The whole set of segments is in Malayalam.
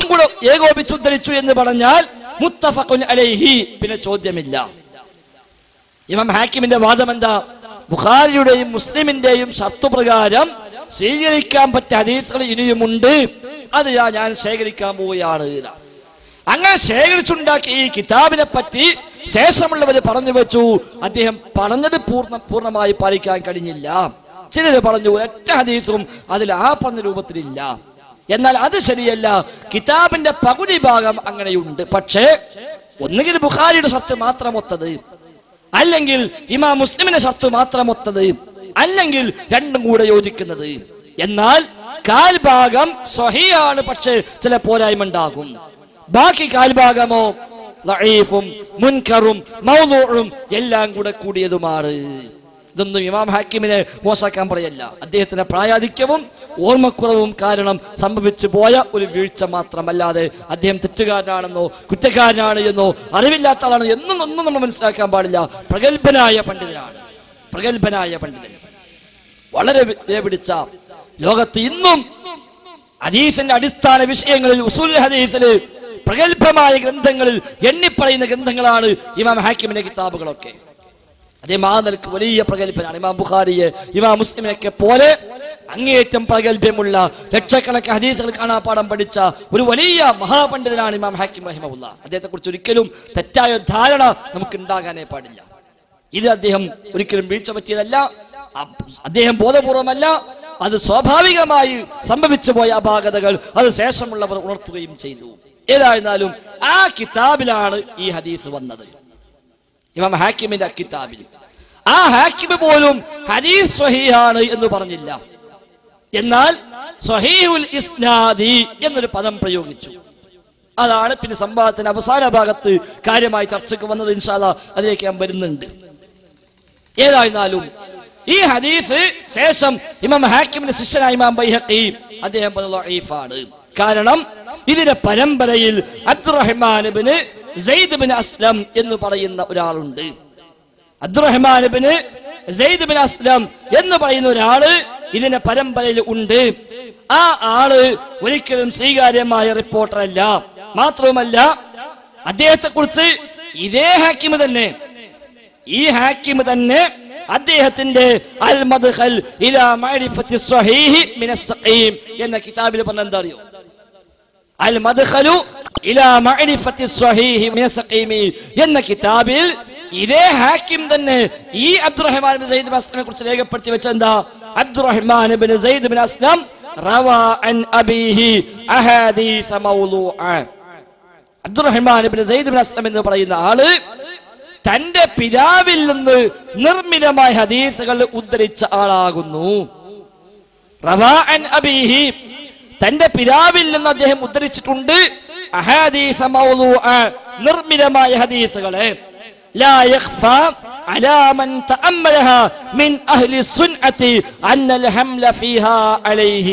രണ്ടും കൂടെ ഏകോപിച്ച് ഉദ്ധരിച്ചു എന്ന് പറഞ്ഞാൽ മുത്തഫഖുൻ അലൈഹി പിന്നെ ചോദ്യമില്ല ഇമാം ഹാക്കിമിന്റെ വാദം എന്താ ബുഖാരിയുടെയും മുസ്ലിമിന്റെയും ഷർത്തു പ്രകാരം സ്വീകരിക്കാൻ പറ്റിയ ഹദീസുകൾ ഇനിയുമുണ്ട് അത് ഞാൻ ഞാൻ ശേഖരിക്കാൻ പോവുകയാണ് എന്നാ. അങ്ങനെ ശേഖരിച്ചുണ്ടാക്കിയ ഈ കിതാബിനെ പറ്റി ശേഷമുള്ളവർ പറഞ്ഞു വെച്ചു അദ്ദേഹം പറഞ്ഞത് പൂർണ്ണ പൂർണ്ണമായി പാലിക്കാൻ കഴിഞ്ഞില്ല ചിലര് പറഞ്ഞു ഒറ്റ ഹദീസും അതിൽ ആ പറഞ്ഞ രൂപത്തിലില്ല എന്നാൽ അത് ശരിയല്ല കിതാബിന്റെ പകുതി ഭാഗം അങ്ങനെയുണ്ട് പക്ഷേ ഒന്നുകിൽ ബുഖാരിയുടെ ഷർത്ത് മാത്രം ഒത്തത് അല്ലെങ്കിൽ ഇമാം മുസ്ലിമിന്റെ ഷർത്ത് മാത്രം ഒത്തത് അല്ലെങ്കിൽ രണ്ടും കൂടെ യോജിക്കുന്നത് എന്നാൽ കാൽഭാഗം സ്വഹിയാണ് പക്ഷേ ചില പോരായ്മ ഉണ്ടാകും ബാക്കി കാൽഭാഗമോ ലഈഫും മുൻകറും മൗലൂഉം എല്ലാം കൂടെ കൂടിയതുമാണ് ഇതൊന്നും ഇമാം ഹാക്കിമിനെ മോശാക്കാൻ പറയല്ല അദ്ദേഹത്തിന്റെ പ്രായാധിക്യവും ഓർമ്മക്കുറവും കാരണം സംഭവിച്ചു പോയ ഒരു വീഴ്ച മാത്രമല്ലാതെ അദ്ദേഹം തെറ്റുകാരനാണെന്നോ കുറ്റക്കാരനാണ് എന്നോ അറിവില്ലാത്ത ആളാണ് എന്നും ഒന്നും നമ്മൾ മനസ്സിലാക്കാൻ പാടില്ല പ്രഗത്ഭനായ പണ്ഡിതനാണ് പ്രഗത്ഭനായ പണ്ഡിതൻ വളരെ വില പിടിച്ച ലോകത്ത് ഇന്നും ഹദീസിന്റെ അടിസ്ഥാന വിഷയങ്ങളിൽ ഉസൂൽ ഹദീസിൽ പ്രഗത്ഭമായ ഗ്രന്ഥങ്ങളിൽ എണ്ണിപ്പറയുന്ന ഗ്രന്ഥങ്ങളാണ് ഇമാം ഹാക്കിമിന്റെ കിതാബുകളൊക്കെ അദ്ദേഹം ആ നിലക്ക് വലിയ പ്രഗത്ഭനാണ് ഇമാം ബുഖാരിയെ ഇമാം മുസ്ലിമിനൊക്കെ പോലെ അങ്ങേയറ്റം പ്രഗത്ഭ്യമുള്ള ലക്ഷക്കണക്കിന് ഹദീസുകൾ കാണാപ്പാടം പഠിച്ച ഒരു വലിയ മഹാപണ്ഡിതനാണ് ഇമാം ഹാക്കിം റഹിമുല്ല അദ്ദേഹത്തെ കുറിച്ച് ഒരിക്കലും തെറ്റായ ധാരണ നമുക്ക് ഉണ്ടാകാനേ പാടില്ല ഇത് അദ്ദേഹം ഒരിക്കലും വീഴ്ച പറ്റിയതല്ല അ- അദ്ദേഹം ബോധപൂർവമല്ല അത് സ്വാഭാവികമായി സംഭവിച്ചു പോയ അപാകതകൾ അത് ശേഷമുള്ളവർ ഉണർത്തുകയും ചെയ്തു ഏതായിരുന്നാലും ആ കിതാബിലാണ് ഈ ഹദീസ് വന്നത് ഇമാം ഹാക്കിമിന്റെ കിതാബിൽ ആ ഹാക്കിമ് പോലും ഹദീസ് സ്വഹീഹാണ് എന്ന് പറഞ്ഞില്ല എന്നാൽ സ്വഹീഹുൽ ഇസ്നാദി എന്നൊരു പദം പ്രയോഗിച്ചു അതാണ് പിന്നെ സംഭവത്തിന്റെ അവസാന ഭാഗത്ത് കാര്യമായി ചർച്ചയ്ക്ക് വന്നത് ഇൻഷാല്ല അതിലേക്ക് ഞാൻ വരുന്നുണ്ട് ഏതായിരുന്നാലും ഈ ഹദീസ് ശേഷം ഇമാം ഹാക്കിമിന്റെ ശിഷ്യനായ ഇമാം ബൈഹഖി അദ്ദേഹം പറഞ്ഞ ലഈഫാണ് കാരണം ഇതിന്റെ പരമ്പരയിൽ അബ്ദുറഹ്മാൻ ഇബ്നു സെയ്ദ് ബിൻ അസ്ലം എന്ന് പറയുന്ന ഒരാളുണ്ട് അബ്ദുറഹ്മാൻ ഇബ്നു സെയ്ദ് ബിൻ അസ്ലം എന്ന് പറയുന്ന ഒരാള് ഇതിന്റെ പരമ്പരയിൽ ഉണ്ട് ആ ആള് ഒരിക്കലും സ്വീകാര്യമായ റിപ്പോർട്ടർ അല്ല മാത്രവുമല്ല അദ്ദേഹത്തെ കുറിച്ച് ഇതേ ഹാക്കിമ് തന്നെ ഈ ഹാക്കിം തന്നെ അദ്ദേഹത്തിന്റെ അൽ മദ്ഖൽ ഇലാ മഅരിഫത്തി സ്വഹീഹി മിനസ് സഖീം എന്ന കിതാബിൽ പറഞ്ഞ എന്താ അറിയോ അൽ മദ്ഖലു ഇലാ മഅരിഫത്തി സ്വഹീഹി മിനസ് സഖീമി എന്ന കിതാബിൽ ഇതേ ഹാക്കിം തന്നെ ഈ അബ്ദുറഹ്മാൻ ബിൻ സയ്യിദ് ബിൻ അസ്ലമിനെ കുറിച്ച് രേഖപ്പെടുത്തി വെച്ച എന്താ അബ്ദുറഹ്മാൻ ബിൻ സയ്യിദ് ബിൻ അസ്ലം റവാ അൻ അബീഹി അഹാദീസ മൗലൂഅ അബ്ദുറഹ്മാൻ ബിൻ സയ്യിദ് ബിൻ അസ്ലം എന്ന് പറയുന്ന ആള് തന്റെ പിതാവിൽ നിന്ന് നിർമ്മിതമായ ഹദീസുകൾ ഉദ്ധരിച്ച ആളാകുന്നു റവാ അൻ അബീഹി തന്റെ പിതാവിൽ നിന്ന് അദ്ദേഹം ഉദ്ധരിച്ചിട്ടുണ്ട് അഹാദീസ മൗലൂഅ നിർമ്മിതമായ ഹദീസുകളെ لا يخفى على من تأملها من أهل السنة أن الحمل فيها عليه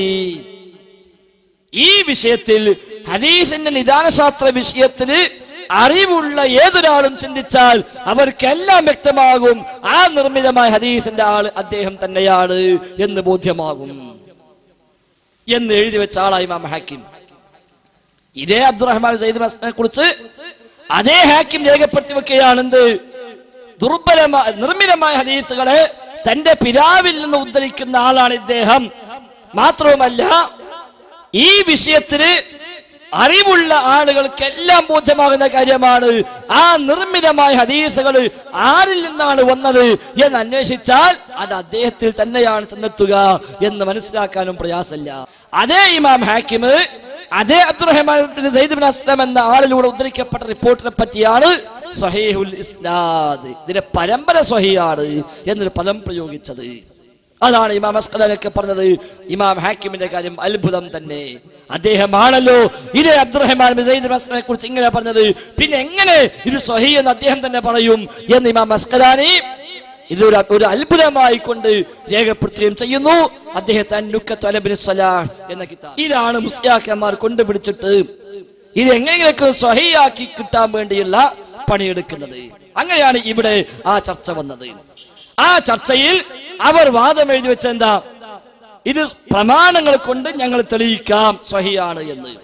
ഈ വിഷയത്തിൽ ഹദീസിന്റെ നിദാനശാസ്ത്ര വിഷയത്തിൽ അറിവുള്ള ഏതൊരാളും ചിന്തിച്ചാൽ അവർക്കെല്ലാം വ്യക്തമാകും ആ നിർമ്മിതമായ ഹദീസിന്റെ ആള് അദ്ദേഹം തന്നെയാണ് എന്ന് ബോധ്യമാകും എന്ന് എഴുതി വെച്ച ആളായി ഇമാം ഹാക്കിം ഇതേ അബ്ദുറഹ്മാൻ സയ്യിദ് മസ്നെ കുറിച്ച് അതേ ഹാക്കിം രേഖപ്പെടുത്തി വെക്കുകയാണ് എന്ത് ദുർബലമായ നിർമ്മിതമായ ഹദീസുകളെ തന്റെ പിതാവിൽ നിന്ന് ഉദ്ധരിക്കുന്ന ആളാണ് ഇദ്ദേഹം മാത്രവുമല്ല ഈ വിഷയത്തിന് അറിവുള്ള ആളുകൾക്കെല്ലാം ബോധ്യമാകുന്ന കാര്യമാണ് ആ നിർമ്മിതമായ ഹദീസുകൾ ആരിൽ നിന്നാണ് വന്നത് എന്ന് അന്വേഷിച്ചാൽ അത് അദ്ദേഹത്തിൽ തന്നെയാണ് ചെന്നെത്തുക എന്ന് മനസ്സിലാക്കാനും പ്രയാസമില്ല അതേ ഇമാം ഹാക്കിമ് അതേ അബ്ദുറഹ്മാൻ ബിൻ സയ്യിദ് ബിൻ അസ്ലം എന്ന ആളിലൂടെ ഉദ്ധരിക്കപ്പെട്ട റിപ്പോർട്ടിനെ പറ്റിയാണ് സ്വഹീഹുൽ ഇസ്നാദ് ഇതിന്റെ പരമ്പര സ്വഹിയാണ് എന്നൊരു പദം പ്രയോഗിച്ചത് അതാണ് ഇമാം അസ്കലൊക്കെ പറഞ്ഞത് ഇമാം ഹാക്കിമിന്റെ കാര്യം അത്ഭുതം തന്നെ അദ്ദേഹമാണല്ലോ ഇതേ അബ്ദുറഹ്മാൻ ബിൻ സയ്യിദ് ബിൻ അസ്ലമിനെ കുറിച്ച് ഇങ്ങനെ പറഞ്ഞത് പിന്നെ എങ്ങനെ ഇത് സ്വഹി എന്ന് അദ്ദേഹം തന്നെ പറയും എന്ന് ഇമാം അസ്കലാനി ഇതൊരു ഒരു അത്ഭുതമായി കൊണ്ട് രേഖപ്പെടുത്തുകയും ചെയ്യുന്നു അദ്ദേഹത്തെ അന്നുക്കത്ത് അലബിൻ സലാഹ് എന്ന കിതാബ് ഇതാണ് മുസ്ലിയാക്കന്മാർ കൊണ്ടുപിടിച്ചിട്ട് ഇത് എങ്ങനെയൊക്കെ സ്വഹിയാക്കി കിട്ടാൻ വേണ്ടിയുള്ള പണിയെടുക്കുന്നത് അങ്ങനെയാണ് ഇവിടെ ആ ചർച്ച വന്നത് ആ ചർച്ചയിൽ അവർ വാദം എഴുതി വെച്ച എന്താ ഇത് പ്രമാണങ്ങൾ കൊണ്ട് ഞങ്ങൾ തെളിയിക്കാം സ്വഹിയാണ് എന്ന്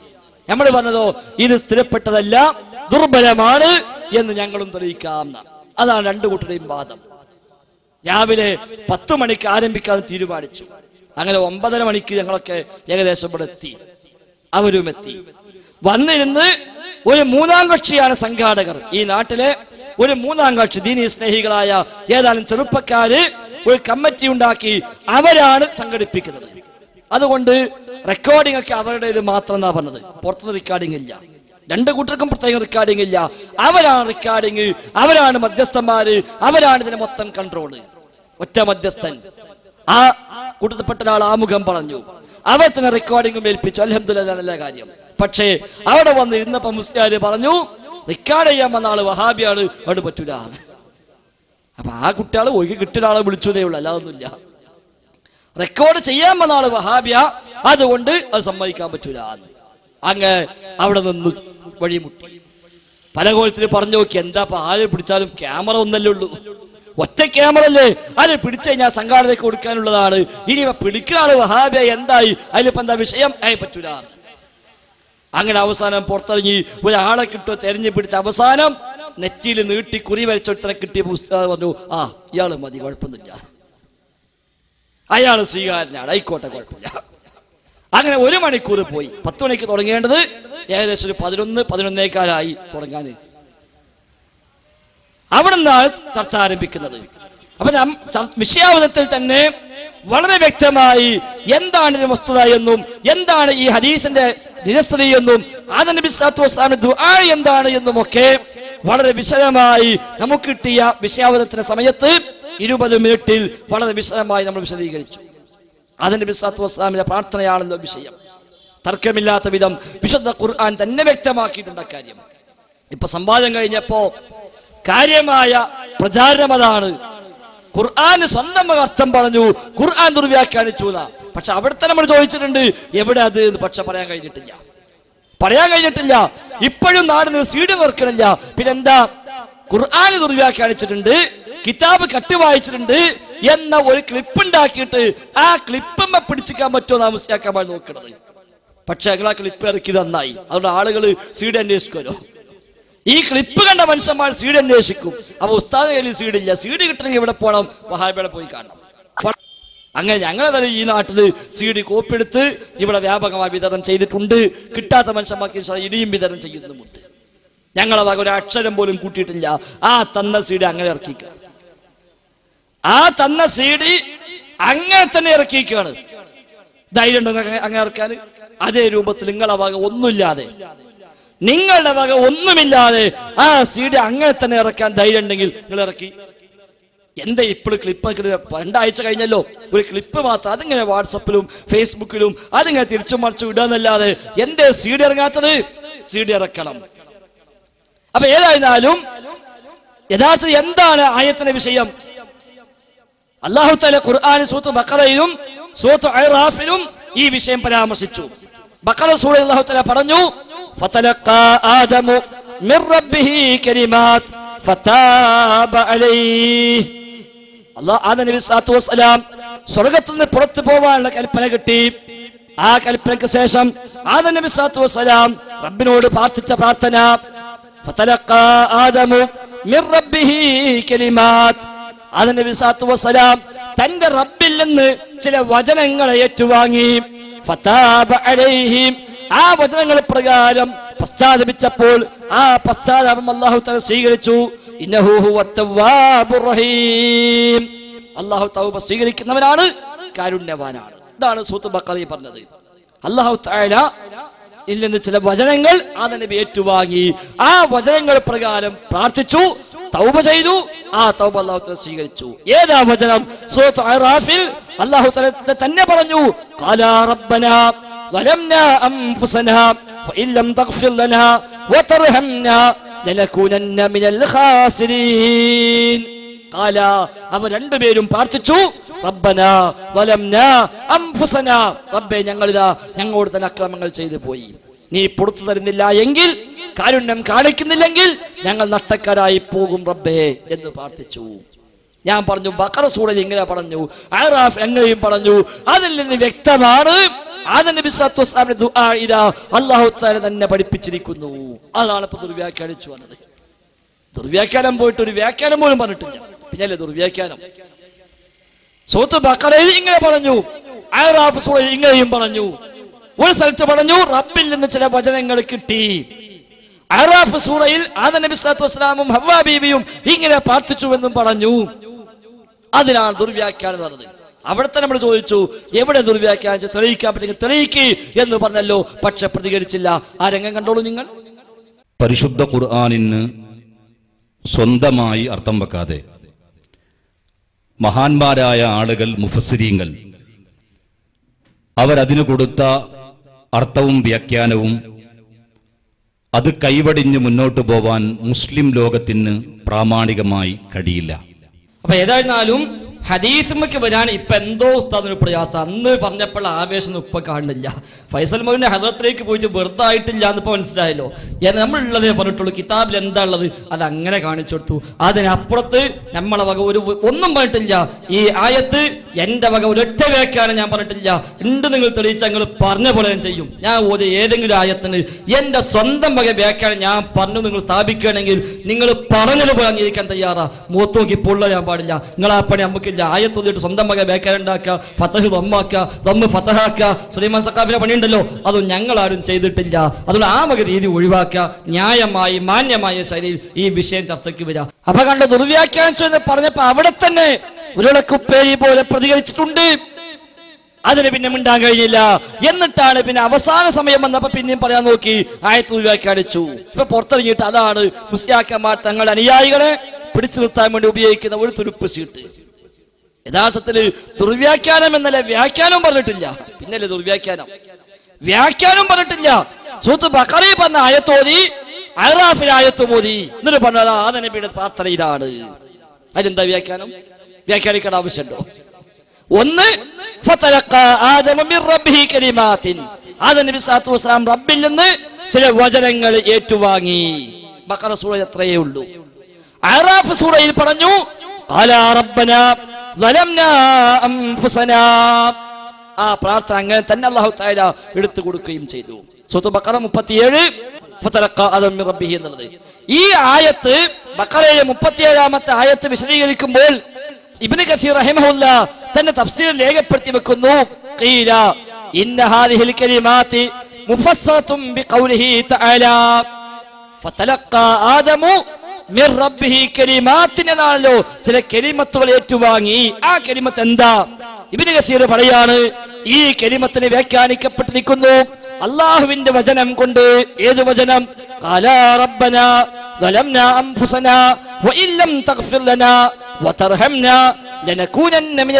നമ്മൾ പറഞ്ഞതോ ഇത് സ്ഥിരപ്പെട്ടതല്ല ദുർബലമാണ് എന്ന് ഞങ്ങളും തെളിയിക്കാം എന്നാണ്. അതാണ് രണ്ടു കൂട്ടരുടെയും വാദം രാവിലെ പത്ത് മണിക്ക് ആരംഭിക്കാൻ തീരുമാനിച്ചു അങ്ങനെ ഒമ്പതര മണിക്ക് ഞങ്ങളൊക്കെ ഏകദേശം ഇവിടെ എത്തി അവരും എത്തി വന്നിരുന്ന് ഒരു മൂന്നാം കക്ഷിയാണ് സംഘാടകർ ഈ നാട്ടിലെ ഒരു മൂന്നാം കക്ഷി ദീനി സ്നേഹികളായ ഏതാനും ചെറുപ്പക്കാര് ഒരു കമ്മിറ്റി ഉണ്ടാക്കി അവരാണ് സംഘടിപ്പിക്കുന്നത് അതുകൊണ്ട് റെക്കോർഡിംഗ് ഒക്കെ അവരുടെ ഇത് മാത്രം എന്നാ പറഞ്ഞത് പുറത്തുനിന്ന് റെക്കോർഡിംഗ് ഇല്ല രണ്ട് കൂട്ടർക്കും പ്രത്യേകം റെക്കോർഡിംഗ് ഇല്ല അവരാണ് റെക്കോർഡിംഗ് അവരാണ് മധ്യസ്ഥന്മാര് അവരാണ് ഇതിന് മൊത്തം കൺട്രോള് ഒറ്റ മധ്യസ്ഥൻ ആ കൂട്ടത്തിൽപ്പെട്ട ഒരാൾ ആമുഖം പറഞ്ഞു അവർ തന്നെ റെക്കോർഡിംഗും ഏൽപ്പിച്ചു അലഹമില്ല നല്ല കാര്യം പക്ഷേ അവിടെ വന്ന് ഇരുന്നപ്പോ മുസ്ലിയാര് പറഞ്ഞു റെക്കോർഡ് ചെയ്യാൻ വന്ന ആള് വഹാബിയാണ് അവിടെ പറ്റൂല അപ്പൊ ആ കുട്ടികളെ ഒഴുകി കിട്ടിയ ആളെ വിളിച്ചതേ ഉള്ളൂ അല്ലാതൊന്നുമില്ല റെക്കോർഡ് ചെയ്യാൻ വന്ന ആള് വഹാബിയ അതുകൊണ്ട് അത് സമ്മതിക്കാൻ പറ്റൂല എന്ന്. അങ്ങ് അവിടെ നിന്ന് വഴിമുട്ടി പല കോലത്തിൽ പറഞ്ഞു നോക്കി എന്താ ഇപ്പൊ ആര് പിടിച്ചാലും ക്യാമറ ഒന്നല്ലേ ഉള്ളൂ ഒറ്റ ക്യാമറ അല്ലേ അത് പിടിച്ചു കഴിഞ്ഞാൽ സംഘാടനയ്ക്ക് കൊടുക്കാനുള്ളതാണ് ഇനി ഇവ പിടിക്കുന്ന ആള് വഹാബിയ എന്തായി അതിലിപ്പോ എന്താ വിഷയം ആയി പറ്റൂല അങ്ങനെ അവസാനം പുറത്തിറങ്ങി ഒരാളെ കിട്ടുമോ തെരഞ്ഞു പിടിച്ച അവസാനം നെറ്റിയിൽ നീട്ടി കുറി വരച്ചൊരുത്തരെ കിട്ടിയ പുസ്തകം പറഞ്ഞു ആ ഇയാള് മതി കുഴപ്പമൊന്നുമില്ല അയാൾ സ്വീകാരനാണ് ആയിക്കോട്ടെ കുഴപ്പമില്ല അങ്ങനെ ഒരു മണിക്കൂർ പോയി പത്ത് മണിക്ക് തുടങ്ങേണ്ടത് ഏകദേശം ഒരു പതിനൊന്ന് പതിനൊന്നേക്കാലായി തുടങ്ങാൻ അവിടെ നിന്നാണ് ചർച്ച ആരംഭിക്കുന്നത് അപ്പൊ നം- ചർ- വിഷയാവതത്തിൽ തന്നെ വളരെ വ്യക്തമായി എന്താണ് ഇതിന്റെ വസ്തുത എന്നും എന്താണ് ഈ ഹദീസിന്റെ നിരസ്ഥിതി എന്നും ആദ നബി സല്ലല്ലാഹു അലൈഹി വസല്ലമയുടെ ദുആ എന്താണ് എന്നും ഒക്കെ വളരെ വിശദമായി നമുക്ക് കിട്ടിയ വിഷയാവതത്തിന്റെ സമയത്ത് ഇരുപത് മിനിറ്റിൽ വളരെ വിശദമായി നമ്മൾ വിശദീകരിച്ചു അതിന്റെ ബിസാത്തു വസ്ലാമിന്റെ പ്രാർത്ഥനയാണല്ലോ വിഷയം തർക്കമില്ലാത്ത വിധം വിശുദ്ധ ഖുർആൻ തന്നെ വ്യക്തമാക്കിയിട്ടുണ്ട് കാര്യം ഇപ്പൊ സംവാദം കഴിഞ്ഞപ്പോ കാര്യമായ പ്രചാരണം അതാണ് ഖുർആന് സ്വന്തം അർത്ഥം പറഞ്ഞു ഖുർആൻ ദുർവ്യാഖ്യാനിച്ചു എന്നാ. പക്ഷെ അവിടുത്തെ നമ്മൾ ചോദിച്ചിട്ടുണ്ട് എവിടെ അത് എന്ന് പക്ഷെ പറയാൻ കഴിഞ്ഞിട്ടില്ല പറയാൻ കഴിഞ്ഞിട്ടില്ല ഇപ്പോഴും നാടിന് സീഡ് നിർക്കണില്ല പിന്നെന്താ ഖുർആന് ദുർവ്യാഖ്യാനിച്ചിട്ടുണ്ട് കിതാബ് കട്ട് വായിച്ചിട്ടുണ്ട് എന്ന ഒരു ക്ലിപ്പ് ഉണ്ടാക്കിയിട്ട് ആ ക്ലിപ്പമ്മ പിടിച്ചിക്കാൻ പറ്റുമോ നാം മനസ്സിലാക്കാൻ നോക്കണത് പക്ഷെ ഞങ്ങൾ ആ ക്ലിപ്പ് ഇറക്കി നന്നായി അതുകൊണ്ട് ആളുകൾ സീഡ് അന്വേഷിക്കുമല്ലോ ഈ ക്ലിപ്പ് കണ്ട മനുഷ്യന്മാർ സീഡ് അന്വേഷിക്കും അപ്പൊ ഉസ്താദ് കയ്യിൽ സീഡില്ല സീഡ് കിട്ടണമെങ്കിൽ ഇവിടെ പോകണം വഹാബിയുടെ പോയി കാണണം അങ്ങനെ ഞങ്ങളെ തന്നെ ഈ നാട്ടിൽ സി ഡി കോപ്പി എടുത്ത് ഇവിടെ വ്യാപകമായി വിതരണം ചെയ്തിട്ടുണ്ട് കിട്ടാത്ത മനുഷ്യന്മാർക്ക് ഇൻഷാ അല്ലാ ഇനിയും വിതരണം ചെയ്യുന്നുമുണ്ട് ഞങ്ങളെ വക ഒരു അക്ഷരം പോലും കൂട്ടിയിട്ടില്ല ആ തന്ന സി ഡി അങ്ങനെ ഇറക്കിക്കുക ആ തന്ന സി ഡി അങ്ങനെ തന്നെ ഇറക്കിയിരിക്കുകയാണ് ധൈര്യം ഉണ്ടോ അങ്ങനെ അങ്ങനെ ഇറക്കാൻ അതേ രൂപത്തിൽ നിങ്ങളെ വക ഒന്നുമില്ലാതെ നിങ്ങളുടെ വക ഒന്നുമില്ലാതെ ആ സി ഡി അങ്ങനെ തന്നെ ഇറക്കാൻ ധൈര്യം ഉണ്ടെങ്കിൽ നിങ്ങൾ ഇറക്കി എന്താ ഇപ്പോഴും ക്ലിപ്പ് രണ്ടാഴ്ച കഴിഞ്ഞല്ലോ ഒരു ക്ലിപ്പ് മാത്രം അതിങ്ങനെ വാട്സപ്പിലും ഫേസ്ബുക്കിലും അതിങ്ങനെ തിരിച്ചും മറിച്ചും ഇടാന്നല്ലാതെ എന്തേ സി ഡി ഇറങ്ങാത്തത് സി ഡി ഇറക്കണം അപ്പൊ ഏതായിരുന്നാലും യഥാർത്ഥത്തിൽ എന്താണ് ആയത്തിന്റെ വിഷയം അള്ളാഹു തല ഖുർആൻ സൂത്ത് ബക്കറയിലും സൂത്ത് അറാഫിലും ഈ വിഷയം പരാമർശിച്ചു ബക്കറ സൂറ അള്ളാഹു തല പറഞ്ഞു ഫതലഖാ ആദമു മിർ റബ്ബിഹി കലിമാത്ത് ഫതാബ അലൈഹി അള്ളാഹ് ആദ നബി സല്ലല്ലാഹു അലൈഹി വസല്ലം സ്വർഗ്ഗത്തിൽ നിന്ന് പുറത്തു പോവാനുള്ള കൽപ്പന കിട്ടി ആ കൽപ്പനയ്ക്ക് ശേഷം ആദ നബി സല്ലല്ലാഹു അലൈഹി വസല്ലം റബ്ബിനോട് പ്രാർത്ഥിച്ച പ്രാർത്ഥന ഫതലഖാ ആദമു മിർ റബ്ബിഹി കലിമാത്ത് ആദ നബി സല്ലല്ലാഹു അലൈഹി വസല്ലം തന്റെ റബ്ബിൽ നിന്ന് ചില വചനങ്ങളെ ഏറ്റുവാങ്ങി ഫതാബ അലൈഹിം ആ വചനങ്ങൾ പ്രകാരം പശ്ചാത്തപിച്ചപ്പോൾ ആ പശ്ചാത്താപം അള്ളാഹു തല സ്വീകരിച്ചു ഇന്നഹു ഹുവ തവ്വാബുർ റഹീം അള്ളാഹു തൗബ സ്വീകരിക്കുന്നവനാണ് കാരുണ്യവാനാണ് ഇതാണ് സൂത്ത് ബക്കറി പറഞ്ഞത് അള്ളാഹു താല ഇതിൽ നിന്ന് ചില വചനങ്ങൾ ആ നബി ഏറ്റുവാങ്ങി ആ വചനങ്ങൾ പ്രകാരം പ്രാർത്ഥിച്ചു തൗബ ചെയ്തു ആ തൗബ അള്ളാഹു തആല സ്വീകരിച്ചു ഏതാ വചനം സൂറത്ത് അറാഫിൽ അള്ളാഹു തആല തന്നെ പറഞ്ഞു ഖാലാ റബ്ബനാ ظلمنا أنفسنا وإن لم تغفر لنا وترحمنا لنكونن من الخاسرين قال അവർ രണ്ടുപേരും പ്രാർത്ഥിച്ചു റബ്ബന വലംന അംഫുസന റബ്ബേ ഞങ്ങളിതാ ഞങ്ങളോട് തന്നെ അക്രമങ്ങൾ ചെയ്തു പോയി നീ പുറത്തു തരുന്നില്ല എങ്കിൽ കാരുണ്യം കാണിക്കുന്നില്ലെങ്കിൽ ഞങ്ങൾ നട്ടക്കാരായി പോകും റബ്ബേ എന്ന് പ്രാർത്ഥിച്ചു ഞാൻ പറഞ്ഞു ബക്കറ സൂറയിൽ ഇങ്ങനെ പറഞ്ഞു ആറാഫ് എങ്ങനെയും പറഞ്ഞു അതിൽ നിന്ന് വ്യക്തമാണ് ആദം നബി സല്ലല്ലാഹു അലൈഹി വസല്ലമയുടെ ദുആ ഇതാ അല്ലാഹു തആല തന്നെ പഠിപ്പിച്ചിരിക്കുന്നു അതാണ് ഇപ്പൊ ദുർവ്യാഖ്യാനിച്ചു വന്നത് ദുർവ്യാഖ്യാനം പോയിട്ട് ഒരു വ്യാഖ്യാനം പോലും പറഞ്ഞിട്ടില്ല പിന്നല്ലേ ദുർവ്യാഖ്യാനം സൂത്ത് ബക്കറയിൽ ഇങ്ങനെ പറഞ്ഞു ആറാഫ് സൂറയിൽ ഇങ്ങനെയും പറഞ്ഞു ഒരു സ്ഥലത്ത് പറഞ്ഞു റബ്ബിൽ നിന്ന് ചില വചനങ്ങൾ കിട്ടി ആറാഫ് സൂറയിൽ ആദ നബി സല്ലല്ലാഹു അലൈഹി വസല്ലമും ഹവ്വാ ബീവിയും ഇങ്ങനെ പ്രാർത്ഥിച്ചുവെന്നും പറഞ്ഞു അതിനാണ് ദുർവ്യാഖ്യാനം നടന്നത് അവിടുത്തെ നമ്മൾ ചോദിച്ചു എവിടെ ദുർവ്യാഖ്യാനിച്ച് തെളിയിക്കാൻ പറ്റുമെങ്കിൽ തെളിയിക്ക് എന്ന് പറഞ്ഞല്ലോ പക്ഷെ പ്രതികരിച്ചില്ല ആ രംഗം കണ്ടോളൂ നിങ്ങൾ പരിശുദ്ധ ഖുർആാനിന് സ്വന്തമായി അർത്ഥം വെക്കാതെ മഹാന്മാരായ ആളുകൾ മുഫസ്സിരീങ്ങൾ അവരതിനു കൊടുത്ത അർത്ഥവും വ്യാഖ്യാനവും അത് കൈവടിഞ്ഞ് മുന്നോട്ട് പോവാൻ മുസ്ലിം ലോകത്തിന് പ്രാമാണികമായി കഴിയില്ല അപ്പൊ ഏതായിരുന്നാലും ഹദീസുമൊക്കെ വരാൻ ഇപ്പൊ എന്തോ ഉസ്താദിന് പ്രയാസം അന്ന് പറഞ്ഞപ്പോൾ ആവേശം ഒന്നും ഇപ്പൊ കാണുന്നില്ല ഫൈസൽ മൗലിന്റെ ഹദറത്തിലേക്ക് പോയിട്ട് വെറുതെ ആയിട്ടില്ല എന്ന് ഇപ്പൊ മനസ്സിലായല്ലോ എന്ന് നമ്മളുള്ളതേ പറഞ്ഞിട്ടുള്ളൂ കിതാബിൽ എന്താ ഉള്ളത് അത് അങ്ങനെ കാണിച്ചു കൊടുത്തു അതിനപ്പുറത്ത് നമ്മളെ വക ഒരു ഒന്നും പറഞ്ഞിട്ടില്ല ഈ ആയത്ത് എന്റെ വക ഒരൊറ്റ വ്യാഖ്യാനം ഞാൻ പറഞ്ഞിട്ടില്ല ഉണ്ട് നിങ്ങൾ തെളിയിച്ച നിങ്ങൾ പറഞ്ഞ പോലെ ഞാൻ ചെയ്യും ഞാൻ ഓതി ഏതെങ്കിലും ആയത്തിന് എന്റെ സ്വന്തം വക വ്യാഖ്യാനം ഞാൻ പറഞ്ഞു നിങ്ങൾ സ്ഥാപിക്കുകയാണെങ്കിൽ നിങ്ങൾ പറഞ്ഞത് പോലെ അംഗീകരിക്കാൻ തയ്യാറാ മൂത്ത് നോക്കി പൊള്ള ഞാൻ പാടില്ല നിങ്ങൾ ആ പണി നമുക്കില്ല ആയത്ത് ഓതിയിട്ട് സ്വന്തം വക വ്യാഖ്യാനം ഉണ്ടാക്കുക ഫതഹ് ദമ്മാക്കുക ദമ്മ് ഫതഹാക്കുക സുലൈമാൻ സക്കാഫിന്റെ പണിയുണ്ടല്ലോ അതൊന്നും ഞങ്ങൾ ആരും ചെയ്തിട്ടില്ല അതുകൊണ്ട് ആ വക രീതി ഒഴിവാക്കുക ന്യായമായി മാന്യമായ ശൈലിയിൽ ഈ വിഷയം ചർച്ചയ്ക്ക് വരിക അപ്പൊ കണ്ട ദുർവ്യാഖ്യാനിച്ചു എന്ന് പറഞ്ഞപ്പോ അവിടെ തന്നെ ഉരുളക്കുപ്പേരി പോലെ പ്രതികരിച്ചിട്ടുണ്ട് അതിന് പിന്നെ മിണ്ടാൻ കഴിഞ്ഞില്ല എന്നിട്ടാണ് പിന്നെ അവസാന സമയം വന്നപ്പോ പിന്നെയും പറയാൻ നോക്കി ആയത്ത് ദുർവ്യാഖ്യാനിച്ചു ഇപ്പൊ പുറത്തിറങ്ങിയിട്ട് അതാണ് മുസ്ലിയാക്കന്മാർ തങ്ങളുടെ അനുയായികളെ പിടിച്ചു നിർത്താൻ വേണ്ടി ഉപയോഗിക്കുന്ന ഒരു തുരുപ്പ് സീട്ട് യഥാർത്ഥത്തിൽ ദുർവ്യാഖ്യാനം എന്നല്ല വ്യാഖ്യാനം പറഞ്ഞിട്ടില്ല പിന്നല്ലേ ദുർവ്യാഖ്യാനം വ്യാഖ്യാനം പറഞ്ഞിട്ടില്ല സൂത്ത് ബക്കറി പറഞ്ഞ ആയത്തോതി അറാഫിൽ ആയത്ത് മോദി എന്നിട്ട് പറഞ്ഞത് ആ നബിയുടെ പ്രാർത്ഥന ഇതാണ് അതിനെന്താ വ്യാഖ്യാനം വ്യാഖ്യാനിക്കേണ്ട ആവശ്യമുണ്ടോ ഒന്ന് ഫതലഖ ആദമ മിർ റബ്ബിഹി കലിമാത്തിൻ ആദം നബി സല്ലല്ലാഹു അലൈഹി വസല്ലം റബ്ബിൽ നിന്ന് ചില വചനങ്ങൾ ഏറ്റുവാങ്ങി ബഖറ സൂറ അത്രയേ ഉള്ളൂ അറാഫ് സൂറയിൽ പറഞ്ഞു ഖാല റബ്ബന ظلمنا أنفسنا ആ പ്രാർത്ഥന അങ്ങനെ തന്നെ അള്ളാഹു താല എടുത്തു കൊടുക്കുകയും ചെയ്തു സ്വത്ത് ബക്കറ മുപ്പത്തിയേഴ് ഫതലഖ ആദം മിർ റബ്ബിഹി എന്നുള്ളത് ഈ ആയത്ത് ബക്കറയിലെ മുപ്പത്തിയേഴാമത്തെ ആയത്ത് വിശദീകരിക്കുമ്പോൾ ഇബ്നു കസീർ റഹിമഹുല്ല തന്നെ തഫ്സീർ രേഖപ്പെടുത്തി വെക്കുന്നു ഖീല ഇന്ന ഹാദിഹിൽ കലിമാത്തി മുഫസ്സറത്തും ബിഖൗലിഹി തആല ഫതലഖ ആദമു മിർ റബ്ബിഹി കലിമാത്തിൻ എന്നാണല്ലോ ചില കലിമത്തുകൾ ഏറ്റുവാങ്ങി ആ കലിമത്ത് എന്താ ഇബ്നു കസീർ പറയാണ് ഈ കലിമത്തിന് വ്യാഖ്യാനിക്കപ്പെട്ടിരിക്കുന്നു അള്ളാഹുവിന്റെ വചനം കൊണ്ട് ഏത് വചനം ഖാല റബ്ബന ظلمنا أنفسنا وإن لم تغفر لنا وترحمنا لنكونن من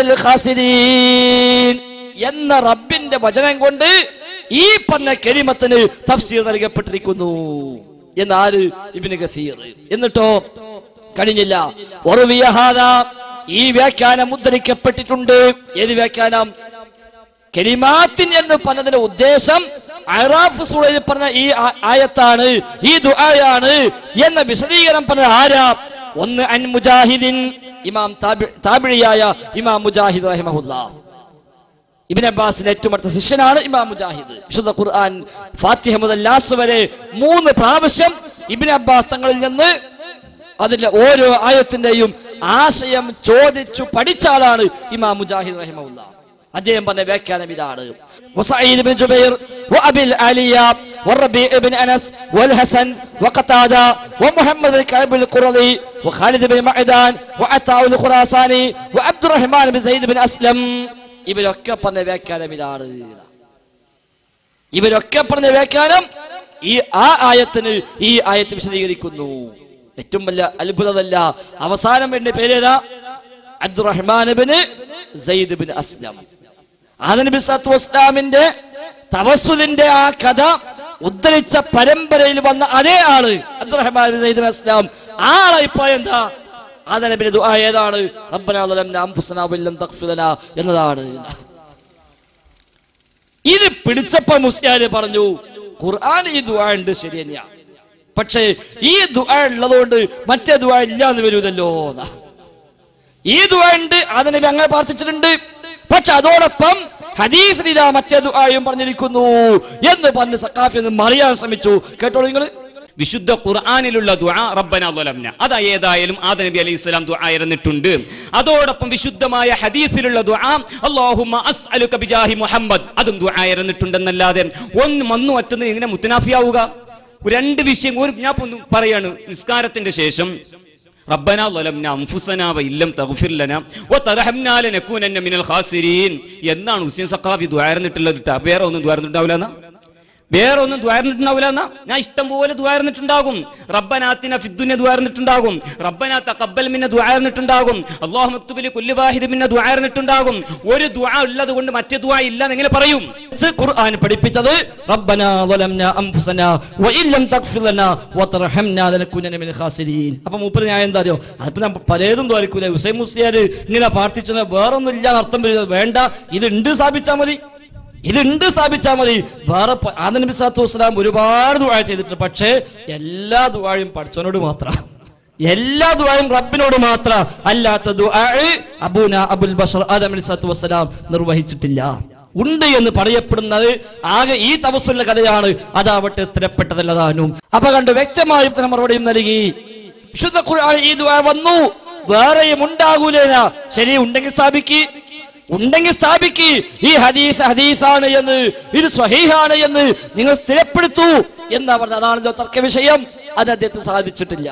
الخاسرين എന്ന റബ്ബിന്റെ വചനം കൊണ്ട് ഈ പറഞ്ഞ കെരിമത്തിന് തഫ്സീർ നൽകപ്പെട്ടിരിക്കുന്നു എന്നാര് ഇബിന് ഗസീർ എന്നിട്ടോ കഴിഞ്ഞില്ല ഒറുവിയ ഹാദാ, ഈ വ്യാഖ്യാനം ഉദ്ധരിക്കപ്പെട്ടിട്ടുണ്ട് ഏത് വ്യാഖ്യാനം കെലിമാത്തിൻ എന്ന് പറഞ്ഞതിന്റെ ഉദ്ദേശം അറാഫ് സൂറയിൽ പറഞ്ഞ ഈ ആ- ആയത്താണ് ഈ ദുആയാണ് എന്ന വിശദീകരണം പറഞ്ഞ ആരാ ഒന്ന് അൻ മുജാഹിദിൻ ഇമാം താബി- താബിഴിയായ ഇമാം മുജാഹിദ് റഹിമഹുല്ല ഇബിൻ അബ്ബാസിന്റെ ഏറ്റവും അടുത്ത ശിഷ്യനാണ് ഇമാം മുജാഹിദ് വിശുദ്ധ ഖുർആൻ ഫാത്തിഹ മുതൽ ലാസ് വരെ മൂന്ന് പ്രാവശ്യം ഇബിൻ അബ്ബാസ് തങ്ങളിൽ നിന്ന് അതിന്റെ ഓരോ ആയത്തിന്റെയും ആശയം ചോദിച്ചു പഠിച്ച ആളാണ് ഇമാം മുജാഹിദ് റഹിമഹുല്ല അദ്ദേഹം പറഞ്ഞ വ്യാഖ്യാനം ഇതാണ് وسعيد بن جبير وابي العالية والربيع بن انس والحسن وقتادة ومحمد بن كعب القرظي وخالد بن معدان وعطاء الخراساني وعبد الرحمن بن زيد بن اسلم ഇവരൊക്കെ പറഞ്ഞ വ്യാഖ്യാനം ഇതാണ് ഇവരൊക്കെ പറഞ്ഞ വ്യാഖ്യാനം ഈ ആ ആയത്തിന് ഈ ആയത്ത് വിശദീകരിക്കുന്നു ഏറ്റവും വലിയ അത്ഭുതമല്ല അവസാനം എന്റെ പേരേതാ അബ്ദുറഹ്മാൻ ബിന് സയ്യിദ് ബിൻ അസ്ലം ആദനബി സത്തു വസ്ലാമിന്റെ തവസുലിന്റെ ആ കഥ ഉദ്ധരിച്ച പരമ്പരയിൽ വന്ന അതേ ആള് അബ്ദുറഹ്മാൻ ബിൻ സയ്യിദ് ബിൻ അസ്ലാം ആ ആളെ ഇപ്പൊ എന്താ ആദനബിന്റെ ദുആ ഏതാണ് റബ്ബനാ ളലംനാ അൻഫുസനാ വല്ലം തഗ്ഫിറനാ എന്നതാണ് ഇത് പിടിച്ചപ്പോ മുസ്ലിയാര് പറഞ്ഞു ഖുർആൻ ഈ ദുആ ഉണ്ട് ശരി തന്നെയാ പക്ഷേ ഈ ദുആ ഉള്ളതുകൊണ്ട് മറ്റേ ദുആ ഇല്ല എന്ന് വരൂതല്ലോ എന്നാ. ഈ ദുആ ഉണ്ട് അതിനെ അങ്ങനെ പ്രാർത്ഥിച്ചിട്ടുണ്ട് പക്ഷെ അതോടൊപ്പം ഹദീസിൽ ഇതാ മറ്റേ ദുആയും പറഞ്ഞിരിക്കുന്നു എന്ന് പറഞ്ഞ് സക്കാഫി എന്ന് മറിയാൻ ശ്രമിച്ചു കേട്ടോളൂ നിങ്ങൾ വിശുദ്ധ ഖുർആാനിലുള്ള ദുആ റബ്ബന ളലംന അത് ഏതായാലും ആദ നബി അലൈഹി സ്വലാം ദുആ ആയിരുന്നിട്ടുണ്ട് അതോടൊപ്പം വിശുദ്ധമായ ഹദീസിലുള്ള ദുആ അല്ലാഹുമ്മ അസ്അലുക ബിജാഹി മുഹമ്മദ് അതും ദുആ ആയിരുന്നിട്ടുണ്ടെന്നല്ലാതെ ഒന്ന് മന്നു മറ്റൊന്ന് എങ്ങനെ മുത്തനാഫിയാവുക രണ്ട് വിഷയം ഒരു ഞാൻ ഇപ്പൊ ഒന്ന് പറയാണ് നിസ്കാരത്തിന്റെ ശേഷം റബ്ബന ളലംന അൻഫുസന വഇല്ലം തഗ്ഫിർ ലന വതർഹംന ലനകൂനന്ന മിനൽ ഖാസിരീൻ എന്നാണ് ഹുസൈൻ സഖാഫി ദുആ ആയിരുന്നിട്ടുള്ളത് ട്ടാ. വേറെ ഒന്നും ദുആ ആയിരുന്നിട്ടുണ്ടാവില്ല എന്നാ വേറെ ഒന്നും ദ്വാരന്നിട്ടുണ്ടാവില്ല എന്നാ ഞാൻ ഇഷ്ടം പോലെ ദ്വാരന്നിട്ടുണ്ടാകും റബ്ബനാത്തിന ഫിദ്ദുനെ ദ്വാരന്നിട്ടുണ്ടാകും റബ്ബനാ തഖബ്ബൽ മിന്ന ദ്വാരന്നിട്ടുണ്ടാകും അല്ലാഹു മക്തുബിലി കുല്ലി വാഹിദ് മിന്ന ദ്വാരന്നിട്ടുണ്ടാകും ഒരു ദ്വാ ഉള്ളത് കൊണ്ട് മറ്റേ ദ്വാ ഇല്ല എന്ന് എങ്ങനെ പറയും ഇത് ഖുർആൻ പഠിപ്പിച്ചത് റബ്ബനാ ളലംനാ അൻഫുസനാ വഇല്ലം തഗ്ഫിർ ലനാ വതർഹംനാ ലനകൂനന മിനൽ ഖാസിരീൻ അപ്പോൾ മൂപ്പര് ഞാൻ എന്താ അറിയോ അതിപ്പോ ഞാൻ പലതും തോൽക്കൂല ഹുസൈൻ മുസ്ലിയാർ ഇങ്ങനെ പ്രാർത്ഥിച്ചത് വേറൊന്നും ഇല്ല അർത്ഥം വരുന്നത് വേണ്ട ഇത് ഉണ്ട് സ്ഥാപിച്ചാൽ മതി ഇതുണ്ട് സ്ഥാപിച്ചാൽ മതി വേറെ പ- ആദം നബി സല്ലല്ലാഹു അലൈഹി വസല്ലം ഒരുപാട് ദുആ ചെയ്തിട്ടുണ്ട് പക്ഷേ എല്ലാ ദുആയും പഠിച്ചവനോട് മാത്രം എല്ലാ ദുആയും റബ്ബിനോട് മാത്രം അല്ലാത്ത ദുആ അബൂന അബുൽ ബഷർ ആദം അലൈഹി സ്വലാത്തു വസ്സലാം നിർവഹിച്ചിട്ടില്ല ഉണ്ട് എന്ന് പറയപ്പെടുന്നത് ആകെ ഈ തപസ്സുള്ള കഥയാണ് അതാവട്ടെ സ്ഥിരപ്പെട്ടതല്ലതാനും അപ്പൊ കണ്ടു വ്യക്തമായും തന്നെ മറുപടിയും നൽകി വിശുദ്ധ ഖുർആൻ ഈ ദുആ വന്നു വേറെയും ഉണ്ടാകൂലേന ശരി ഉണ്ടെങ്കിൽ സ്ഥാപിക്ക് ഉണ്ടെങ്കിൽ സ്ഥാപിക്ക് ഈ ഹദീസ് ഹദീസാണ് എന്ന് ഇത് സ്വഹീഹാണ് എന്ന് നിങ്ങൾ സ്ഥിരപ്പെടുത്തൂ എന്ന് പറഞ്ഞത് അതാണല്ലോ തർക്ക വിഷയം അത് അദ്ദേഹത്തിന് സാധിച്ചിട്ടില്ല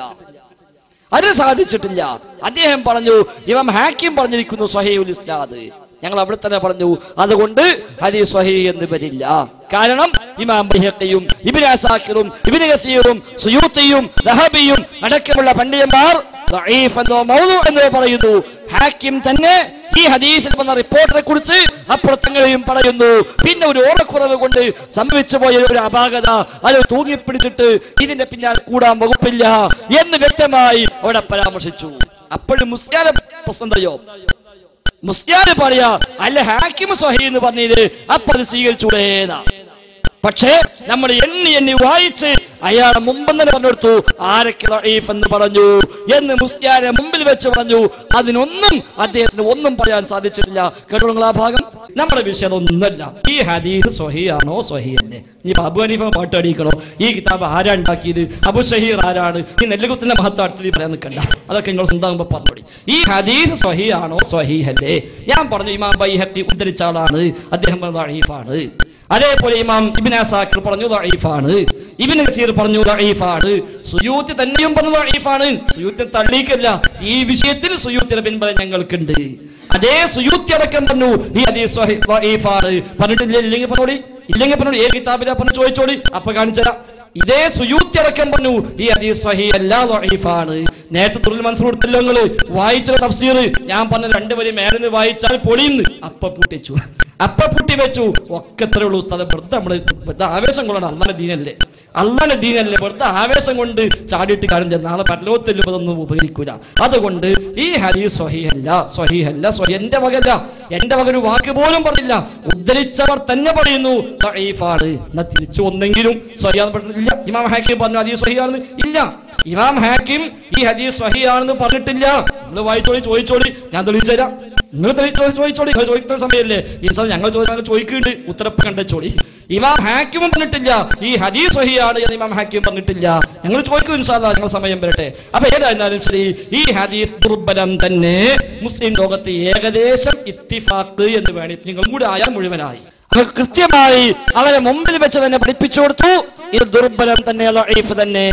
അതിന് സാധിച്ചിട്ടില്ല അദ്ദേഹം പറഞ്ഞു ഇമാം ഹാക്കിം പറഞ്ഞിരിക്കുന്നു സ്വഹീഉൽ ഇസ്ലാദ് ഞങ്ങൾ അവിടെ തന്നെ പറഞ്ഞു അതുകൊണ്ട് ഹദീസ് സ്വഹീ എന്ന് വരില്ല കാരണം ഇമാം ബൈഹഖിയും ഇബ്നു അസാക്കിറും ഇബ്നു കസീറും സുയൂത്തിയും ദഹബിയും അടക്കമുള്ള പണ്ഡിതന്മാർ ദഈഫ് എന്നോ മൗദു എന്നോ പറയുന്നു ഹാക്കിം തന്നെ ഈ ഹദീസിൽ വന്ന റിപ്പോർട്ടിനെ കുറിച്ച് അപ്പുറത്തങ്ങളെയും പറയുന്നു പിന്നെ ഒരു ഓറക്കുറവ് കൊണ്ട് സംഭവിച്ചു പോയ ഒരു അപാകത അത് തൂങ്ങിപ്പിടിച്ചിട്ട് ഇതിന്റെ പിന്നാലെ കൂടാൻ വകുപ്പില്ല എന്ന് വ്യക്തമായി അവിടെ പരാമർശിച്ചു അപ്പോഴും മുസ്ലിം പ്രശ്നം തയ്യോ മുസ്ലിയാര് പറയാ അല്ല ഹാക്കിം സ്വഹി എന്ന് പറഞ്ഞത് അപ്പൊ അത് സ്വീകരിച്ചൂടേന്നാ പക്ഷേ നമ്മൾ എണ്ണി എണ്ണി വായിച്ച് അയാളെ മുമ്പ് തന്നെ പറഞ്ഞെടുത്തു ആരൊക്കെ ദഈഫ് എന്ന് പറഞ്ഞു എന്ന് മുസ്ലിയാരെ മുമ്പിൽ വെച്ച് പറഞ്ഞു അതിനൊന്നും അദ്ദേഹത്തിന് ഒന്നും പറയാൻ സാധിച്ചിട്ടില്ല കേട്ടോ നിങ്ങൾ ആ ഭാഗം നമ്മുടെ വിഷയം ഒന്നല്ല ഈ ഹദീസ് സ്വഹിയാണോ സ്വഹിയല്ലേ ഈ അബു ഹനീഫ പാട്ട് അടിക്കണോ ഈ കിതാബ് ആരാ ഉണ്ടാക്കിയത് അബു ഷഹീർ ആരാണ് ഈ നെല്ലുകുത്തിന്റെ മഹത്വം അടുത്തത് പറയാൻ നിൽക്കണ്ട അതൊക്കെ നിങ്ങൾ സ്വന്തമാകുമ്പോൾ പറഞ്ഞോടി ഈ ഹദീസ് സ്വഹിയാണോ സ്വഹീഹല്ലേ ഞാൻ പറഞ്ഞു ഇമാം ബൈഹത്തി ഉദ്ധരിച്ച ആളാണ് അദ്ദേഹം ദഈഫാണ് അതേപോലെ ഇമാം ഇബിൻ അസാക്കിർ പറഞ്ഞു ദഈഫാണ് ഇബിൻ കസീർ പറഞ്ഞു ദഈഫാണ് സുയൂത്തി തന്നെയും പറഞ്ഞു ദഈഫാണ് സുയൂത്തി തള്ളിയിക്കില്ല ഈ വിഷയത്തിൽ സുയൂത്തിയുടെ പിൻബലം ഞങ്ങൾക്കുണ്ട് അതേ സുയൂത്തി അടക്കം പറഞ്ഞു ഈ ഹദീസ് സ്വഹീ- ദഈഫാണ് പറഞ്ഞിട്ടില്ല ഇല്ലെങ്കിൽ പറഞ്ഞോടി ഇല്ലെങ്കിൽ പറഞ്ഞോടി ഏത് കിതാബിലാ പറഞ്ഞു ചോദിച്ചോടി അപ്പൊ കാണിച്ചരാ ഇതേ സുയൂത്തി അടക്കം പറഞ്ഞു ഈ ഹദീസ് സ്വഹീ അല്ല ദഈഫാണ് നേരത്തെ തുറൽ മനസ്സിൽ കൊടുത്തല്ലോ നിങ്ങള് വായിച്ച തഫ്സീർ ഞാൻ പറഞ്ഞ രണ്ടുപേരും മേലിന്ന് വായിച്ചാൽ പൊളിയുന്നു അപ്പൊ പൂട്ടിച്ചു അപ്പ പൂട്ടി വെച്ചു ഒക്കെ എത്ര ഉള്ളൂ ഉസ്താദ് വെറുതെ നമ്മള് വെറുതെ ആവേശം കൊള്ളണം അള്ളാന്റെ ദീനല്ലേ അള്ളാന്റെ ദീനല്ലേ വെറുതെ ആവേശം കൊണ്ട് ചാടിയിട്ട് കാര്യം നാളെ പരലോകത്തിൽ ഇതൊന്നും ഉപകരിക്കൂല അതുകൊണ്ട് ഈ ഹരീ സ്വഹിയല്ല സ്വഹിയല്ല സ്വഹി എന്റെ വകല്ല എന്റെ വക ഒരു വാക്ക് പോലും പറഞ്ഞില്ല ഉദ്ധരിച്ചവർ തന്നെ പറയുന്നു ദഈഫാണ് എന്നാ തിരിച്ചു ഒന്നെങ്കിലും സ്വഹിയാന്ന് പറഞ്ഞില്ല ഇമാം ഹാക്കിം പറഞ്ഞു ഹദീസ് സ്വഹിയാണെന്ന് ഇല്ല ഇമാം ഹാക്കിം ഈ ഹദീസ് സ്വഹിയാണെന്ന് പറഞ്ഞിട്ടില്ല നിങ്ങൾ വായിച്ചോളി ചോദിച്ചോളി ഞാൻ തെളിയിച്ചു തരാം നിങ്ങൾ തെളി- ചോ- ചോദിച്ചോളി നിങ്ങൾ ചോദിക്കുന്ന സമയമല്ലേ ഈ സമയം ഞങ്ങൾ ചോദിച്ചാൽ ചോദിക്കുന്നുണ്ട് ഉത്തരപ്പ് കണ്ടച്ചോളി ഇമാം ഹാക്കിമും പറഞ്ഞിട്ടില്ല ഈ ഹദീസ് സ്വഹിയാണ് എന്ന് ഇമാം ഹാക്കിം പറഞ്ഞിട്ടില്ല ഞങ്ങൾ ചോദിക്കും ഇൻഷാല്ല ഞങ്ങൾ സമയം വരട്ടെ അപ്പൊ ഏതായിരുന്നാലും ശരി ഈ ഹദീസ് ദുർബലം തന്നെ മുസ്ലിം ലോകത്ത് ഏകദേശം ഇത്തിഫാക്ക് എന്ന് വേണി നിങ്ങൾ കൂടെ ആയാൽ മുഴുവനായി അവർ കൃത്യമായി അവരെ മുമ്പിൽ വെച്ച് തന്നെ പഠിപ്പിച്ചു കൊടുത്തു ഇത് ദുർബലം തന്നെ ലഈഫ് തന്നെ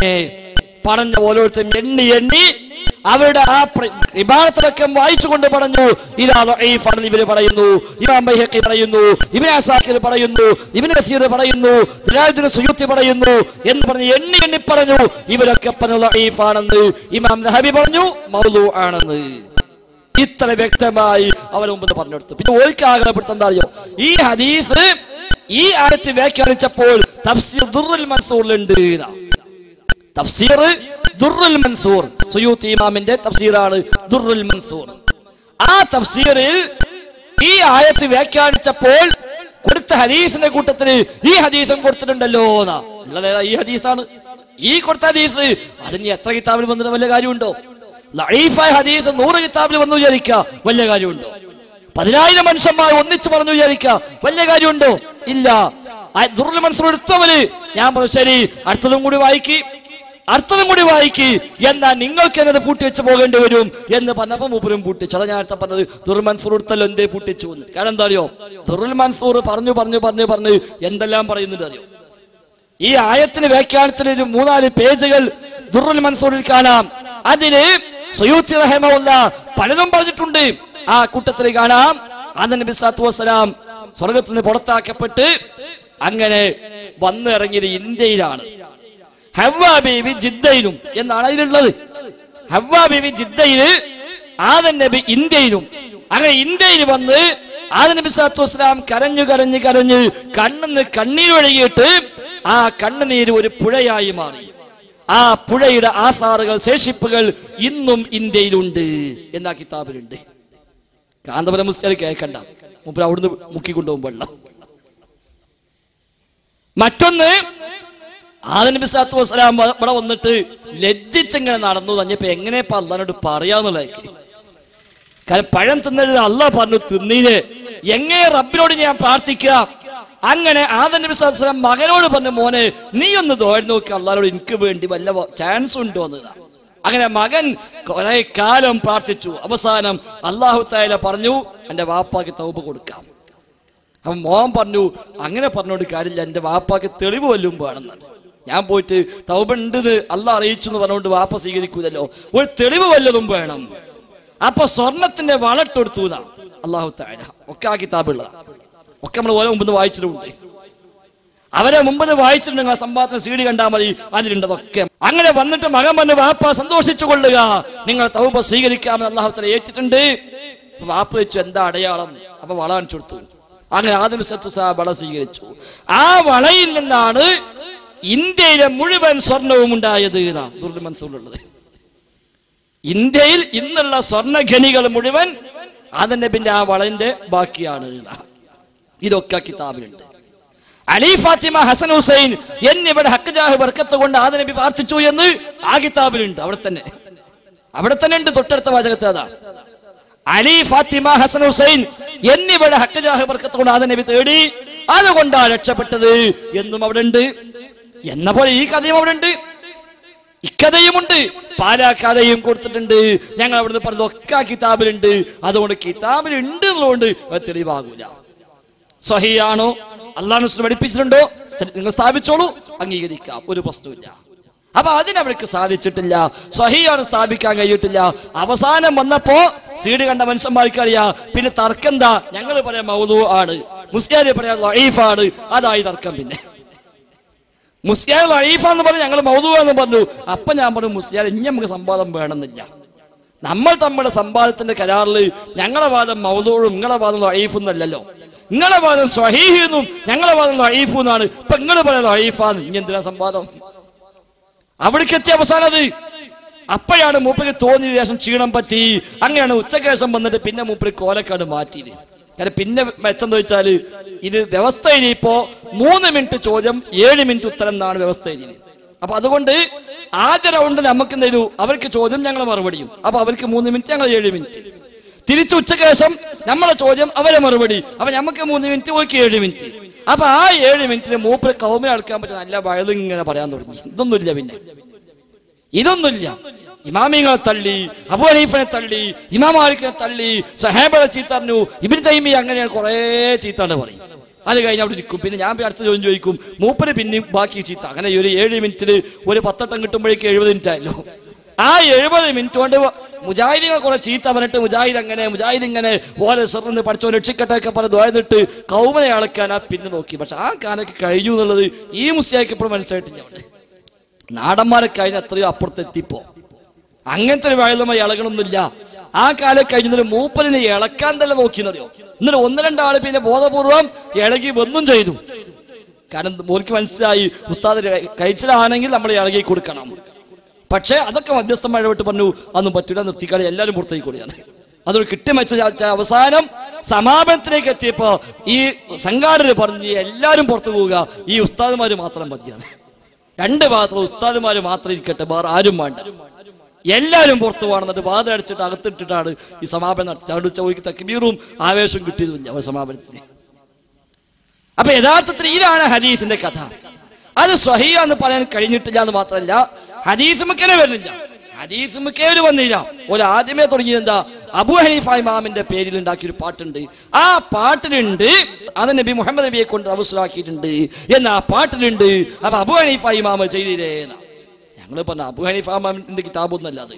പറഞ്ഞ ഓരോരുത്തരും എണ്ണി എണ്ണി അവരുടെ ആ ഇബാദത്തടക്കം വായിച്ചുകൊണ്ട് പറഞ്ഞു ഇതാ ലഈഫാണെന്ന് ഇവര് പറയുന്നു ഇമാം ബൈഹഖി പറയുന്നു ഇബ്നു അസാക്കിർ പറയുന്നു ഇബ്നു കസീർ പറയുന്നു ജലാലുദ്ദീൻ സുയൂത്തി പറയുന്നു എന്ന് പറഞ്ഞ് എണ്ണി എണ്ണി പറഞ്ഞു ഇവരൊക്കെ പറഞ്ഞു ലഈഫാണെന്ന് ഇമാം നഹബി പറഞ്ഞു മൗലു ആണെന്ന് ഇത്ര വ്യക്തമായി അവർ മുമ്പ് പറഞ്ഞെടുത്തു പിന്നെ ഓർക്ക് ആഗ്രഹപ്പെടുത്ത എന്താ അറിയോ ഈ ഹദീസ് ഈ ആയത്ത് വ്യാഖ്യാനിച്ചപ്പോൾ തഫ്സീർ ദുർറുൽ മൻസൂറിലുണ്ട് എന്നാ. തഫ്സീർ ദുർറുൽ മൻസൂർ സുയൂത്തി ഇമാമിന്റെ തഫ്സീറാണ് ദുർറുൽ മൻസൂർ ആ തഫ്സീറിൽ ഈ ആയത്ത് വ്യാഖ്യാനിച്ചപ്പോൾ കൊടുത്ത ഹദീസിന്റെ കൂട്ടത്തിന് ഈ ഹദീസും കൊടുത്തിട്ടുണ്ടല്ലോ എന്നാ ഉള്ളത് ഏതാ? ഈ ഹദീസാണ് ഈ കൊടുത്ത ഹദീസ് അതിന് എത്ര കിതാബിൽ വന്നിട്ട് വല്ല കാര്യമുണ്ടോ ലഈഫായ ഹദീസ് നൂറ് കിതാബിൽ വന്നു വിചാരിക്കുക വലിയ കാര്യമുണ്ടോ പതിനായിരം മനുഷ്യന്മാർ ഒന്നിച്ചു പറഞ്ഞു വിചാരിക്കുക വലിയ കാര്യമുണ്ടോ ഇല്ല ആ ദുർൽ മൻസൂർ എടുത്തവര് ഞാൻ പറഞ്ഞു ശരി അടുത്തതും കൂടി വായിക്ക് അടുത്തതും കൂടി വായിക്ക് എന്നാ നിങ്ങൾക്ക് എന്നത് പൂട്ടിവെച്ച് പോകേണ്ടി വരും എന്ന് പറഞ്ഞപ്പോ മൂപ്പരും പൂട്ടിച്ചു അതാ ഞാൻ അടുത്ത പറഞ്ഞത് ദുർൽ മൻസൂർ എടുത്തല്ലോ എന്തേ പൂട്ടിച്ചു എന്ന് കാരണം എന്താ അറിയോ ദുർൽ മൻസൂർ പറഞ്ഞു പറഞ്ഞു പറഞ്ഞു പറഞ്ഞു എന്തെല്ലാം പറയുന്നുണ്ട് അറിയോ ഈ ആയത്തിന് വ്യാഖ്യാനത്തിന് ഒരു മൂന്നാല് പേജുകൾ ദുർറുൽ മൻസൂറിൽ കാണാം അതിന് സുയൂത്തി റഹമുല്ല പലതും പറഞ്ഞിട്ടുണ്ട് ആ കൂട്ടത്തിൽ കാണാം ആദം നബി സാത്തു വസ്സലാം സ്വർഗത്തിൽ നിന്ന് പുറത്താക്കപ്പെട്ട് അങ്ങനെ വന്നിറങ്ങിയത് ഇന്ത്യയിലാണ് ഹവ്വ ബീവി ജിദ്ദയിലും എന്നാണ് അതിലുള്ളത് ഹവ്വ ബീവി ജിദ്ദയില് ആദൻ നബി ഇന്ത്യയിലും അങ്ങനെ ഇന്ത്യയിൽ വന്ന് ആദൻ നബി സാത്തു വസ്സലാം കരഞ്ഞു കരഞ്ഞു കരഞ്ഞ് കണ്ണിന്ന് കണ്ണീരൊഴുകിയിട്ട് ആ കണ്ണുനീര് ഒരു പുഴയായി മാറി ആ പുഴയുടെ ആസാറുകൾ ശേഷിപ്പുകൾ ഇന്നും ഇന്ത്യയിലുണ്ട് എന്നാ കിതാബിലുണ്ട് കാന്തപുരം മുസ്ലിം കേൾക്കണ്ട മുമ്പ് അവിടുന്ന് മുക്കിക്കൊണ്ടുപോകും വെള്ളം മറ്റൊന്ന് ആദം നബി സാത്തു വസ്സലാം ഇവിടെ വന്നിട്ട് ലജ്ജിച്ചിങ്ങനെ നടന്നു തഞ്ഞപ്പോ എങ്ങനെ ഇപ്പൊ അള്ളഹാനോട് പറയാന്നുള്ളതായിരിക്കും കാരണം പഴം തിന്നത് അള്ളാഹ് പറഞ്ഞു തിന്നീന് എങ്ങനെ റബ്ബിനോട് ഞാൻ പ്രാർത്ഥിക്കുക അങ്ങനെ ആദം നബി സാത്തു വസ്സലാം മകനോട് പറഞ്ഞു മോനെ നീ ഒന്ന് തോഴി നോക്കി അള്ളഹാനോട് എനിക്ക് വേണ്ടി വല്ല ചാൻസ് ഉണ്ടോ എന്നതാ അങ്ങനെ മകൻ കുറെ കാലം പ്രാർത്ഥിച്ചു അവസാനം അള്ളാഹു തായാല പറഞ്ഞു എന്റെ വാപ്പാക്ക് തൗബ കൊടുക്കാം അപ്പൊ മോൻ പറഞ്ഞു അങ്ങനെ പറഞ്ഞോണ്ട് കാര്യമില്ല എന്റെ വാപ്പാക്ക് തെളിവ് വല്ലതും വേണമെന്നാണ് ഞാൻ പോയിട്ട് തൗബ ഉണ്ടെന്ന് അല്ല അറിയിച്ചു എന്ന് പറഞ്ഞുകൊണ്ട് വാപ്പ സ്വീകരിക്കൂതല്ലോ ഒരു തെളിവ് വല്ലതും വേണം അപ്പൊ സ്വർണത്തിന്റെ വളട്ടെടുത്തു എന്നാ അള്ളാഹു താഴ ഒക്കെ ആ കിതാബുള്ളതാ ഒക്കെ നമ്മൾ ഓരോ മുമ്പ് വായിച്ചിട്ടുണ്ട് അവരെ മുമ്പ് വായിച്ചിട്ടുണ്ട് നിങ്ങൾ സമ്പാദന സി ഡി കണ്ടാൽ മതി അതിലുണ്ടതൊക്കെ അങ്ങനെ വന്നിട്ട് മകൻ വന്ന് വാപ്പ സന്തോഷിച്ചു കൊള്ളുക നിങ്ങൾ തൗബ സ്വീകരിക്കാമെന്ന് അള്ളാഹു തല ഏറ്റിട്ടുണ്ട് വാപ്പ വെച്ചു എന്താ അടയാളം അപ്പൊ വള കാണിച്ചു കൊടുത്തു അങ്ങനെ ആദ്യം സത്തു സാ വള സ്വീകരിച്ചു ആ വളയിൽ നിന്നാണ് ഇന്ത്യയിലെ മുഴുവൻ സ്വർണവും ഉണ്ടായത് എന്നാ ദുർദ് മൻസൂറിലുള്ളത് ഇന്ത്യയിൽ ഇന്നുള്ള സ്വർണ്ണ ഖനികൾ മുഴുവൻ ആദൻ നബിന്റെ ആ വളന്റെ ബാക്കിയാണ് എന്നാ. ഇതൊക്കെ കിതാബിലുണ്ട് അലി ഫാത്തിമ ഹസൻ ഹുസൈൻ എന്നിവിടെ ഹക്കജാഹ് ബർക്കത്ത് കൊണ്ട് ആദ നബി പ്രാർത്ഥിച്ചു എന്ന് ആ കിതാബിലുണ്ട് അവിടെ തന്നെ അവിടെ തന്നെ ഉണ്ട് തൊട്ടടുത്ത വാചകത്ത് അതാ അലി ഫാത്തിമ ഹസൻ ഹുസൈൻ എന്നിവിടെ ഹക്കജാഹ് ബർക്കത്ത് കൊണ്ട് ആദ നബി തേടി അതുകൊണ്ടാണ് രക്ഷപ്പെട്ടത് എന്നും അവിടെ ഉണ്ട് എന്ന പോലെ ഈ കഥയും അവിടെ ഉണ്ട് ഇക്കഥയുമുണ്ട് പാലാ കഥയും കൊടുത്തിട്ടുണ്ട് ഞങ്ങൾ അവിടുന്ന് പറഞ്ഞതൊക്കെ ആ കിതാബിലുണ്ട് അതുകൊണ്ട് കിതാബിൽ ഉണ്ട് എന്നുള്ളതുകൊണ്ട് അത് തെളിവാകൂല സഹിയാണോ അള്ളാഹു റസൂൽ പഠിപ്പിച്ചിട്ടുണ്ടോ സ്ഥ- നിങ്ങൾ സ്ഥാപിച്ചോളൂ അംഗീകരിക്കാം ഒരു പ്രശ്നമില്ല അപ്പൊ അതിനവർക്ക് സാധിച്ചിട്ടില്ല സഹിയാണ് സ്ഥാപിക്കാൻ കഴിയിട്ടില്ല അവസാനം വന്നപ്പോ സീഡ് കണ്ട മനുഷ്യന്മാർക്ക് അറിയാം പിന്നെ തർക്കം എന്താ ഞങ്ങൾ പറയാം മൗലു ആണ് മുസ്ലിയാര് പറയാം ലൈഫാണ് അതായി തർക്കം പിന്നെ മുസ്ലിയാർ ലൈഫ എന്ന് പറഞ്ഞു ഞങ്ങൾ മൗലു എന്ന് പറഞ്ഞു അപ്പൊ ഞാൻ പറഞ്ഞു മുസ്ലിയാർ ഇനി നമുക്ക് സംവാദം വേണമെന്നില്ല നമ്മൾ നമ്മുടെ സമ്പാദത്തിന്റെ കരാറിൽ ഞങ്ങളെ വാദം മൗലൂഴും നിങ്ങളെ വാദം ലൈഫും എന്നല്ലല്ലോ നിങ്ങളെ വാദം സ്വഹീഹ് എന്നും ഞങ്ങളെ വാദം ലൈഫു എന്നാണ് ഇപ്പൊ നിങ്ങൾ പറയുന്നത് ലൈഫാന്ന് ഇനി എന്തിനാ സംവാദം അവിടേക്ക് എത്തിയ അവസാനം അത് അപ്പോഴാണ് മൂപ്പർക്ക് തോന്നിയ ശേഷം ക്ഷീണം പറ്റി അങ്ങനെയാണ് ഉച്ചയ്ക്ക് ശേഷം വന്നിട്ട് പിന്നെ മൂപ്പര് കോലക്കാട് മാറ്റിയത് കാരണം പിന്നെ മെച്ചെന്ന് വെച്ചാല് ഇത് വ്യവസ്ഥ ഇനിയിപ്പോ മൂന്ന് മിനിറ്റ് ചോദ്യം ഏഴ് മിനിറ്റ് ഉത്തരം എന്നാണ് വ്യവസ്ഥ ഇനി അപ്പൊ അതുകൊണ്ട് ആദ്യ റൗണ്ട് നമുക്ക് എന്ത് ചെയ്തു അവർക്ക് ചോദ്യം ഞങ്ങളെ മറുപടിയും അപ്പൊ അവർക്ക് മൂന്ന് മിനിറ്റ് ഞങ്ങൾ ഏഴ് മിനിറ്റ് തിരിച്ചു ഉച്ചയ്ക്ക് ശേഷം നമ്മളെ ചോദ്യം അവരെ മറുപടി അപ്പൊ നമുക്ക് മൂന്ന് മിനിറ്റ് ഓർക്ക് ഏഴ് മിനിറ്റ് അപ്പൊ ആ ഏഴ് മിനിറ്റിന് മൂപ്പര് കൗമിനെ അടുക്കാൻ പറ്റുന്ന നല്ല വയലിങ്ങനെ പറയാൻ തുടങ്ങി ഇതൊന്നുമില്ല പിന്നെ ഇതൊന്നുമില്ല ഇമാമിങ്ങളെ തള്ളി അബു ഹനീഫിനെ തള്ളി ഇമാം മാലിക്കിനെ തള്ളി സഹേബളെ ചീത്തറിഞ്ഞു ഇബിൻ തൈമി അങ്ങനെ കുറെ ചീത്താണ് പറയും അത് കഴിഞ്ഞ് അവിടെ ഇരിക്കും പിന്നെ ഞാൻ പോയി അടുത്ത ചോദ്യം ചോദിക്കും മൂപ്പര് പിന്നെയും ബാക്കി ചീത്ത അങ്ങനെ ഒരു ഏഴ് മിനിറ്റിൽ ഒരു പത്തെട്ടം കിട്ടുമ്പോഴേക്ക് എഴുപത് മിനിറ്റ് ആയല്ലോ ആ എഴുപത് മിനിറ്റ് കൊണ്ട് മുജാഹിദിനെ കുറെ ചീത്ത പറഞ്ഞിട്ട് മുജാഹിദ് അങ്ങനെ മുജാഹിദ് ഇങ്ങനെ ഓലെ സെറിന്ന് പഠിച്ചോ രക്ഷിക്കട്ടെ ഒക്കെ പറഞ്ഞ് ദ്വായതിട്ട് കൗമനെ അളക്കാൻ ആ പിന്നെ നോക്കി പക്ഷെ ആ കാലൊക്കെ കഴിഞ്ഞു എന്നുള്ളത് ഈ മുസ്ലിയാക്ക് ഇപ്പോഴും മനസ്സിലായിട്ടില്ല അവിടെ നാടന്മാരെ കഴിഞ്ഞ എത്രയോ അപ്പുറത്തെത്തിപ്പോ അങ്ങനത്തെ ഒരു വയലുമായി ഇളകണമൊന്നുമില്ല ആ കാലം കഴിഞ്ഞതിന് മൂപ്പലിനെ ഇളക്കാൻ തന്നെ നോക്കിയെന്നറിയോ എന്നിട്ട് ഒന്ന് രണ്ടാള് പിന്നെ ബോധപൂർവം ഇളകി വന്നും ചെയ്തു കാരണം മോർക്ക് മനസ്സിലായി ഉസ്താദ് കഴിച്ചിലാണെങ്കിൽ നമ്മൾ ഇളകി കൊടുക്കണം പക്ഷേ അതൊക്കെ മധ്യസ്ഥം ഇടപെട്ട് പറഞ്ഞു അതൊന്നും പറ്റൂല നിർത്തിക്കാളി എല്ലാവരും പുറത്തേക്ക് കൂടിയാണ് അതൊരു കിട്ടിമെച്ച അവസാനം സമാപനത്തിലേക്ക് എത്തിയപ്പോ ഈ സംഘാടകർ പറഞ്ഞ് എല്ലാവരും പുറത്തു പോവുക ഈ ഉസ്താദുമാര് മാത്രം മതിയാണ് രണ്ട് ഭാഗത്തുള്ള ഉസ്താദുമാര് മാത്രം ഇരിക്കട്ടെ വേറെ ആരും വേണ്ട എല്ലാവരും പുറത്തു പോകണമെന്നിട്ട് വാദം അടിച്ചിട്ട് അകത്തിട്ടിട്ടാണ് ഈ സമാപനം നടത്തി അവിടെ ചോദിക്ക് തക്ബീറും ആവേശവും കിട്ടിയതുമില്ല അവർ സമാപനത്തിന് അപ്പൊ യഥാർത്ഥത്തിൽ ഇതാണ് ഹദീസിന്റെ കഥ അത് സ്വഹീയ എന്ന് പറയാൻ കഴിഞ്ഞിട്ടില്ല എന്ന് മാത്രമല്ല ഹദീസ് മുഖേന വരുന്നില്ല ഹദീസ് മുഖേന വന്നില്ല ഒരു ആദ്യമേ തുടങ്ങിയത് എന്താ അബു ഹനീഫ ഇമാമിന്റെ പേരിൽ ഉണ്ടാക്കിയ ഒരു പാട്ടുണ്ട് ആ പാട്ടിലുണ്ട് അത് നബി മുഹമ്മദ് നബിയെ കൊണ്ട് അവസരാക്കിയിട്ടുണ്ട് എന്ന് ആ പാട്ടിലുണ്ട് അപ്പൊ അബു ഹനീഫ ഇമാമ ചെയ്തിരേ ഞങ്ങൾ പറഞ്ഞ അബു ഹനീഫ ഇമാമിന്റെ കിതാബൊന്നല്ല അത്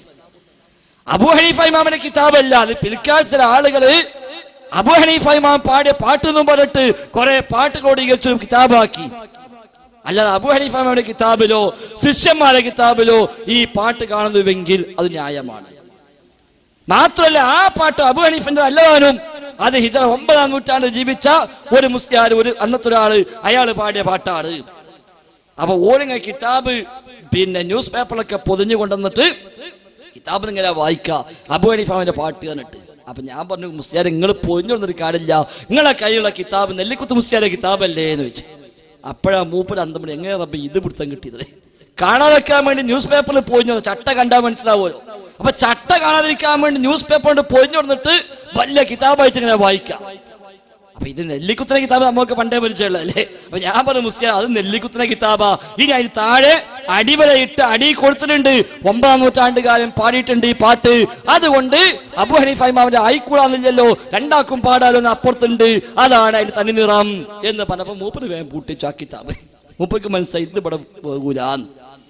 അബു ഹനീഫ ഇമാമിന്റെ കിതാബല്ല അത് പിൽക്കാലത്ത് ചില ആളുകള് അബു ഹനീഫ ഇമാം പാടിയ പാട്ട് എന്നും പറഞ്ഞിട്ട് കുറെ പാട്ട് ക്രോഡീകരിച്ചു ഒരു കിതാബാക്കി അല്ലാതെ അബു ഹനീഫ ഇമാമിന്റെ കിതാബിലോ ശിഷ്യന്മാരുടെ കിതാബിലോ ഈ പാട്ട് കാണുന്നുവെങ്കിൽ അത് ന്യായമാണ് മാത്രമല്ല ആ പാട്ട് അബു ഹനീഫിന്റെ അല്ലവാനും അത് ഹിജറ ഒമ്പതാം നൂറ്റാണ്ട് ജീവിച്ച ഒരു മുസ്ലിയാർ ഒരു അന്നത്തെ ഒരാള് അയാൾ പാടിയ പാട്ടാണ് അപ്പൊ ഓരിങ്ങ കിതാബ് പിന്നെ ന്യൂസ് പേപ്പറിലൊക്കെ പൊതിഞ്ഞു കൊണ്ടുവന്നിട്ട് കിതാബ് ഇങ്ങനെ വായിക്കുക അബു ഹനീഫാമിന്റെ പാട്ട് കണ്ടിട്ട് അപ്പൊ ഞാൻ പറഞ്ഞു മുസ്ലിയാരെ നിങ്ങൾ പൊതിഞ്ഞു കൊണ്ടൊരു കാടില്ല നിങ്ങളെ കയ്യിലുള്ള കിതാബ് നെല്ലിക്കുത്ത് മുസ്ലിയാരെ കിതാബല്ലേ എന്ന് വെച്ച് അപ്പോഴാ മൂപ്പര് അന്തമണി എങ്ങനെ റബ്ബ് ഇത് പിടുത്തം കിട്ടിയത് കാണാതെ വെക്കാൻ വേണ്ടി ന്യൂസ് പേപ്പറിൽ പൊതിഞ്ഞു വന്നു. ചട്ട കണ്ടാൽ മനസ്സിലാവുമല്ലോ അപ്പൊ ചട്ട കാണാതിരിക്കാൻ വേണ്ടി ന്യൂസ് പേപ്പർ കൊണ്ട് പൊതിഞ്ഞു കൊടുത്തിട്ട് വലിയ കിതാബായിട്ട് ഇങ്ങനെ വായിക്കാം അപ്പൊ ഇത് നെല്ലിക്കുത്തന കിതാബ് നമുക്ക് പണ്ടേ പരിചയമുള്ളതല്ലേ അപ്പൊ ഞാൻ പറഞ്ഞു മുസ്ലിം അത് നെല്ലിക്കുത്തന കിതാബാ ഇനി അതിന് താഴെ അടിവരയിട്ട് അടി കൊടുത്തിട്ടുണ്ട് ഒമ്പതാം നൂറ്റാണ്ട് കാലം പാടിയിട്ടുണ്ട് ഈ പാട്ട് അതുകൊണ്ട് അബു ഹനീഫ ഇമാമിന്റെ ആയിക്കൂടാന്നില്ലല്ലോ രണ്ടാക്കും പാടാലോ എന്ന് അപ്പുറത്തുണ്ട് അതാണ് അതിന്റെ തനി നിറം എന്ന് പറഞ്ഞപ്പോ മൂപ്പര് വേഗം പൂട്ടിച്ചു ആ കിതാബ് മൂപ്പർക്ക് മനസ്സിലായി ഇത് ഇവിടെ പോകൂലാന്ന്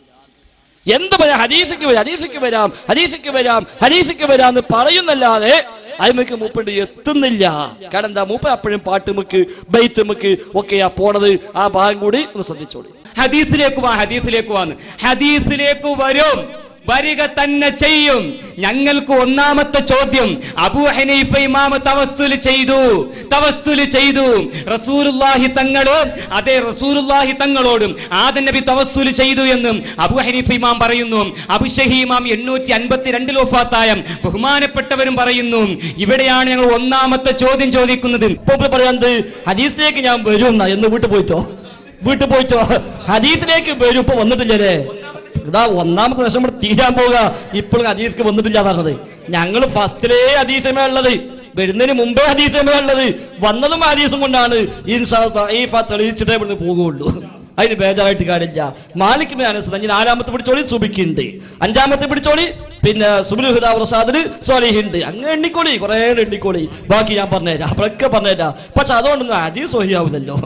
എന്ത് പറയാം ഹദീസിക്ക് വരാം ഹദീസിക്ക് വരാം ഹദീസിക്ക് വരാം ഹദീസിക്ക് വരാം എന്ന് പറയുന്നല്ലാതെ അതിമക്ക് മൂപ്പണ്ട് എത്തുന്നില്ല കാരണം എന്താ മൂപ്പ അപ്പോഴും പാട്ടുമുക്ക് ബൈത്തുമുക്ക് ഒക്കെയാ പോണത് ആ ഭാഗം കൂടി ഒന്ന് ശ്രദ്ധിച്ചോളൂ ഹദീസിലേക്ക് വാ ഹദീസിലേക്ക് വാന്ന് ഹദീസിലേക്ക് വരും വരിക തന്നെ ചെയ്യും ഞങ്ങൾക്ക് ഒന്നാമത്തെ ചോദ്യം അബൂ ഹനീഫ ഇമാമ തവസ്സുല് ചെയ്തു തവസ്സുല് ചെയ്തു റസൂലുള്ളാഹി തങ്ങള് അതേ റസൂലുള്ളാഹി തങ്ങളോടും ആദൻ നബി തവസ്സുല് ചെയ്തു എന്നും അബൂ ഹനീഫ ഇമാം പറയുന്നു അബുഷഹി ഇമാം എണ്ണൂറ്റി അൻപത്തിരണ്ടിൽ ഒഫാത്തായ ബഹുമാനപ്പെട്ടവരും പറയുന്നു ഇവിടെയാണ് ഞങ്ങൾ ഒന്നാമത്തെ ചോദ്യം ചോദിക്കുന്നത് ഇപ്പൊ പറയാന്ത് ഹദീസിലേക്ക് ഞാൻ വരും എന്നാ എന്ന് വീട്ടിൽ പോയിട്ടോ വീട്ടിൽ പോയിട്ടോ ഹദീസിലേക്ക് വരും ഇപ്പൊ വന്നിട്ടില്ലേ ഇതാ ഒന്നാമത്തെ വർഷം ഇവിടെ തീരാൻ പോവുക ഇപ്പോഴും ഹദീസ്ക്ക് വന്നിട്ടില്ല പറഞ്ഞത് ഞങ്ങൾ ഫസ്റ്റിലേ ഹദീസമേ ഉള്ളത് വരുന്നതിന് മുമ്പേ ഹദീസമേ ഉള്ളത് വന്നതും ഹദീസും കൊണ്ടാണ് ഇൻഷാ തഈഫ തെളിയിച്ചിട്ടേ ഇവിടുന്ന് പോകുള്ളൂ അതിന് ബേജാറായിട്ട് കാര്യമില്ല മാലിക് അനസ് അഞ്ച് നാലാമത്തെ പിടിച്ചോളി സുബിക്കുണ്ട് അഞ്ചാമത്തെ പിടിച്ചോളി പിന്നെ സുബുൽഹുദാ പ്രസാദിന് സോലിഹുണ്ട് അങ്ങനെ എണ്ണിക്കോളി കുറെ എണ്ണിക്കോളി ബാക്കി ഞാൻ പറഞ്ഞുതരാം അപ്പോഴൊക്കെ പറഞ്ഞുതരാം പക്ഷെ അതുകൊണ്ടൊന്നും ഹദീസ് സഹിയാവില്ലല്ലോ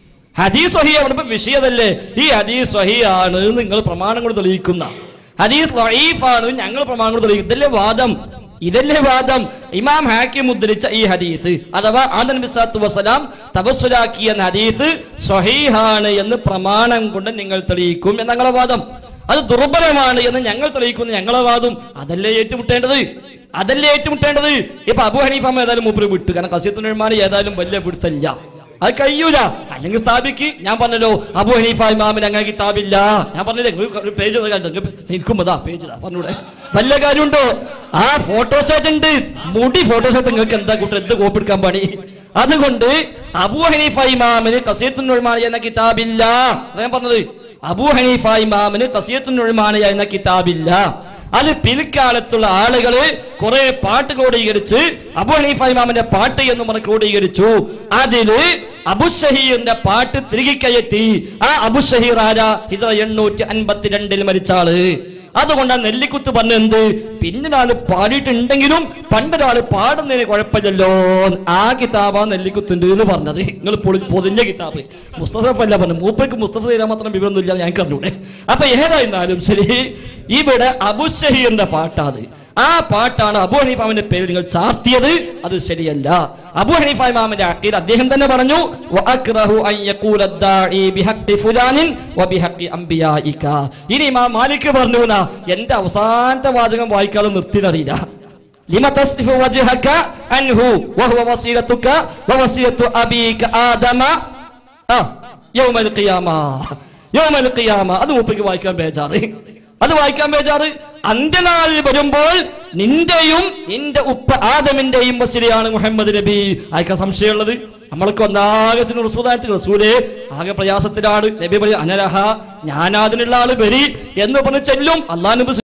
ഹദീസ് സഹി അവിടെ വിഷയതല്ലേ ഈ ഹദീസ് സഹിയാണ് നിങ്ങൾ പ്രമാണങ്ങൾ തെളിയിക്കുന്ന ഹദീസ് ലഈഫാണ് ഞങ്ങൾ പ്രമാണങ്ങൾ തെളിയിക്കും ഇതല്ലേ വാദം ഇതല്ലേ വാദം ഇമാം ഹാക്കിം ഉദ്ധരിച്ച ഈ ഹദീസ് അഥവാ ആദൻ ബിസാത്തു വസ്സലാം തപസ്സുലാക്കിയ ഹദീസ് സ്വഹീഹാണ് എന്ന് പ്രമാണം കൊണ്ട് നിങ്ങൾ തെളിയിക്കും എന്ന് ഞങ്ങളുടെ വാദം അത് ദുർബലമാണ് എന്ന് ഞങ്ങൾ തെളിയിക്കുന്ന ഞങ്ങളെ വാദം അതല്ലേ ഏറ്റുമുട്ടേണ്ടത് അതല്ലേ ഏറ്റുമുട്ടേണ്ടത് ഇപ്പൊ അബു ഹനീഫാമ ഏതായാലും മൂപ്പര് വിട്ടു കാരണം കസീത്തുനിർമ്മാണി ഏതായാലും വലിയ പിടുത്തല്ല അത് കഴിയൂല അല്ലെങ്കിൽ സ്ഥാപിക്ക് ഞാൻ പറഞ്ഞല്ലോ അബു ഹനീഫ ഇമാമിന് അങ്ങനെ കിതാബില്ല ഞാൻ പറഞ്ഞില്ലേ ഒരു- ഒരു പേജ് കണ്ടു നിൽക്കുമ്പോതാ പേജ് പറഞ്ഞൂടെ വല്ല കാര്യമുണ്ടോ ആ ഫോട്ടോസ്റ്റാറ്റ് ഉണ്ട് മുടി ഫോട്ടോസ്റ്റാറ്റ് നിങ്ങൾക്ക് എന്താ കൂട്ടർ എന്ത് കോപ്പെടുക്കാൻ പണി അതുകൊണ്ട് അബു ഹനീഫ ഇമാമിന് കസീത്തുനുമാണി എന്ന കിതാബില്ല അതാ ഞാൻ പറഞ്ഞത് അബു ഹനീഫ ഇമാമിന് കസീത്തുനുമാണി എന്ന കിതാബില്ല അത് പിൽക്കാലത്തുള്ള ആളുകള് കുറെ പാട്ട് ക്രോഡീകരിച്ച് അബു ഹനീഫ ഇമാമിന്റെ പാട്ട് എന്ന് പറഞ്ഞ് ക്രോഡീകരിച്ചു അതില് അബുഷഹീറിന്റെ പാട്ട് തിരികെ കയറ്റി ആ അബുഷഹീർ ആരാ ഹിജറ എണ്ണൂറ്റി അൻപത്തിരണ്ടിൽ മരിച്ച ആള് അതുകൊണ്ട് ആ നെല്ലിക്കുത്ത് പറഞ്ഞ എന്ത് പിന്നൊരാള് പാടിയിട്ടുണ്ടെങ്കിലും പണ്ടൊരാള് പാടുന്നതിന് കുഴപ്പമില്ലല്ലോ ആ കിതാബാ നെല്ലിക്കുത്തുണ്ട് എന്ന് പറഞ്ഞത് നിങ്ങൾ പൊളി- പൊതിഞ്ഞ കിതാബ് മുസ്തഫ അല്ല പറഞ്ഞു മൂപ്പയ്ക്ക് മുസ്തഫ ചെയ്താൽ മാത്രം വിവരമൊന്നുമില്ല ഞങ്ങൾക്ക് അറിഞ്ഞൂടെ അപ്പൊ ഏതായിരുന്നാലും ശരി ഇവിടെ അബുഷഹീറിന്റെ പാട്ടാത് ആ പാട്ടാണ് അബു ഹനീഫാമിന്റെ പേര് നിങ്ങൾ ചാർത്തിയത് അത് ശരിയല്ല അബു ഹനീഫ ഇമാമിന്റെ അക്കീദ് അദ്ദേഹം തന്നെ പറഞ്ഞു വഅക്റഹു അൻ യഖൂല അദ്ദാഇ ബിഹഖി ഫുലാനിൻ വബിഹഖി അംബിയായിക ഇനി ഇമാം മാലിക് പറഞ്ഞു എന്നാ എന്റെ അവസാനത്തെ വാചകം വായിക്കാതെ നിർത്തിയതറിയില്ല لم تصرف وجهك عنه وهو وصيلتك ووصية أبيك آدم آه يوم القيامة يوم القيامة അത് മൂപ്പയ്ക്ക് വായിക്കാൻ ബേജാറ് അത് വായിക്കാൻ ബേജാറ് അന്ത്യനാളിൽ വരുമ്പോൾ നിന്റെയും നിന്റെ ഉപ്പ ആദമിന്റെയും വസ്തുതയാണ് മുഹമ്മദ് നബി അയക്കാൻ സംശയമുള്ളത് നമ്മൾക്ക് ഒന്നാകസിന് റസൂലായിട്ട് റസൂലെ ആകെ പ്രയാസത്തിലാണ് നബി പറയും അനരഹ ഞാനതിനുള്ള ആള് വരി എന്ന് പറഞ്ഞ് ചെല്ലും അള്ളാഹ് നബി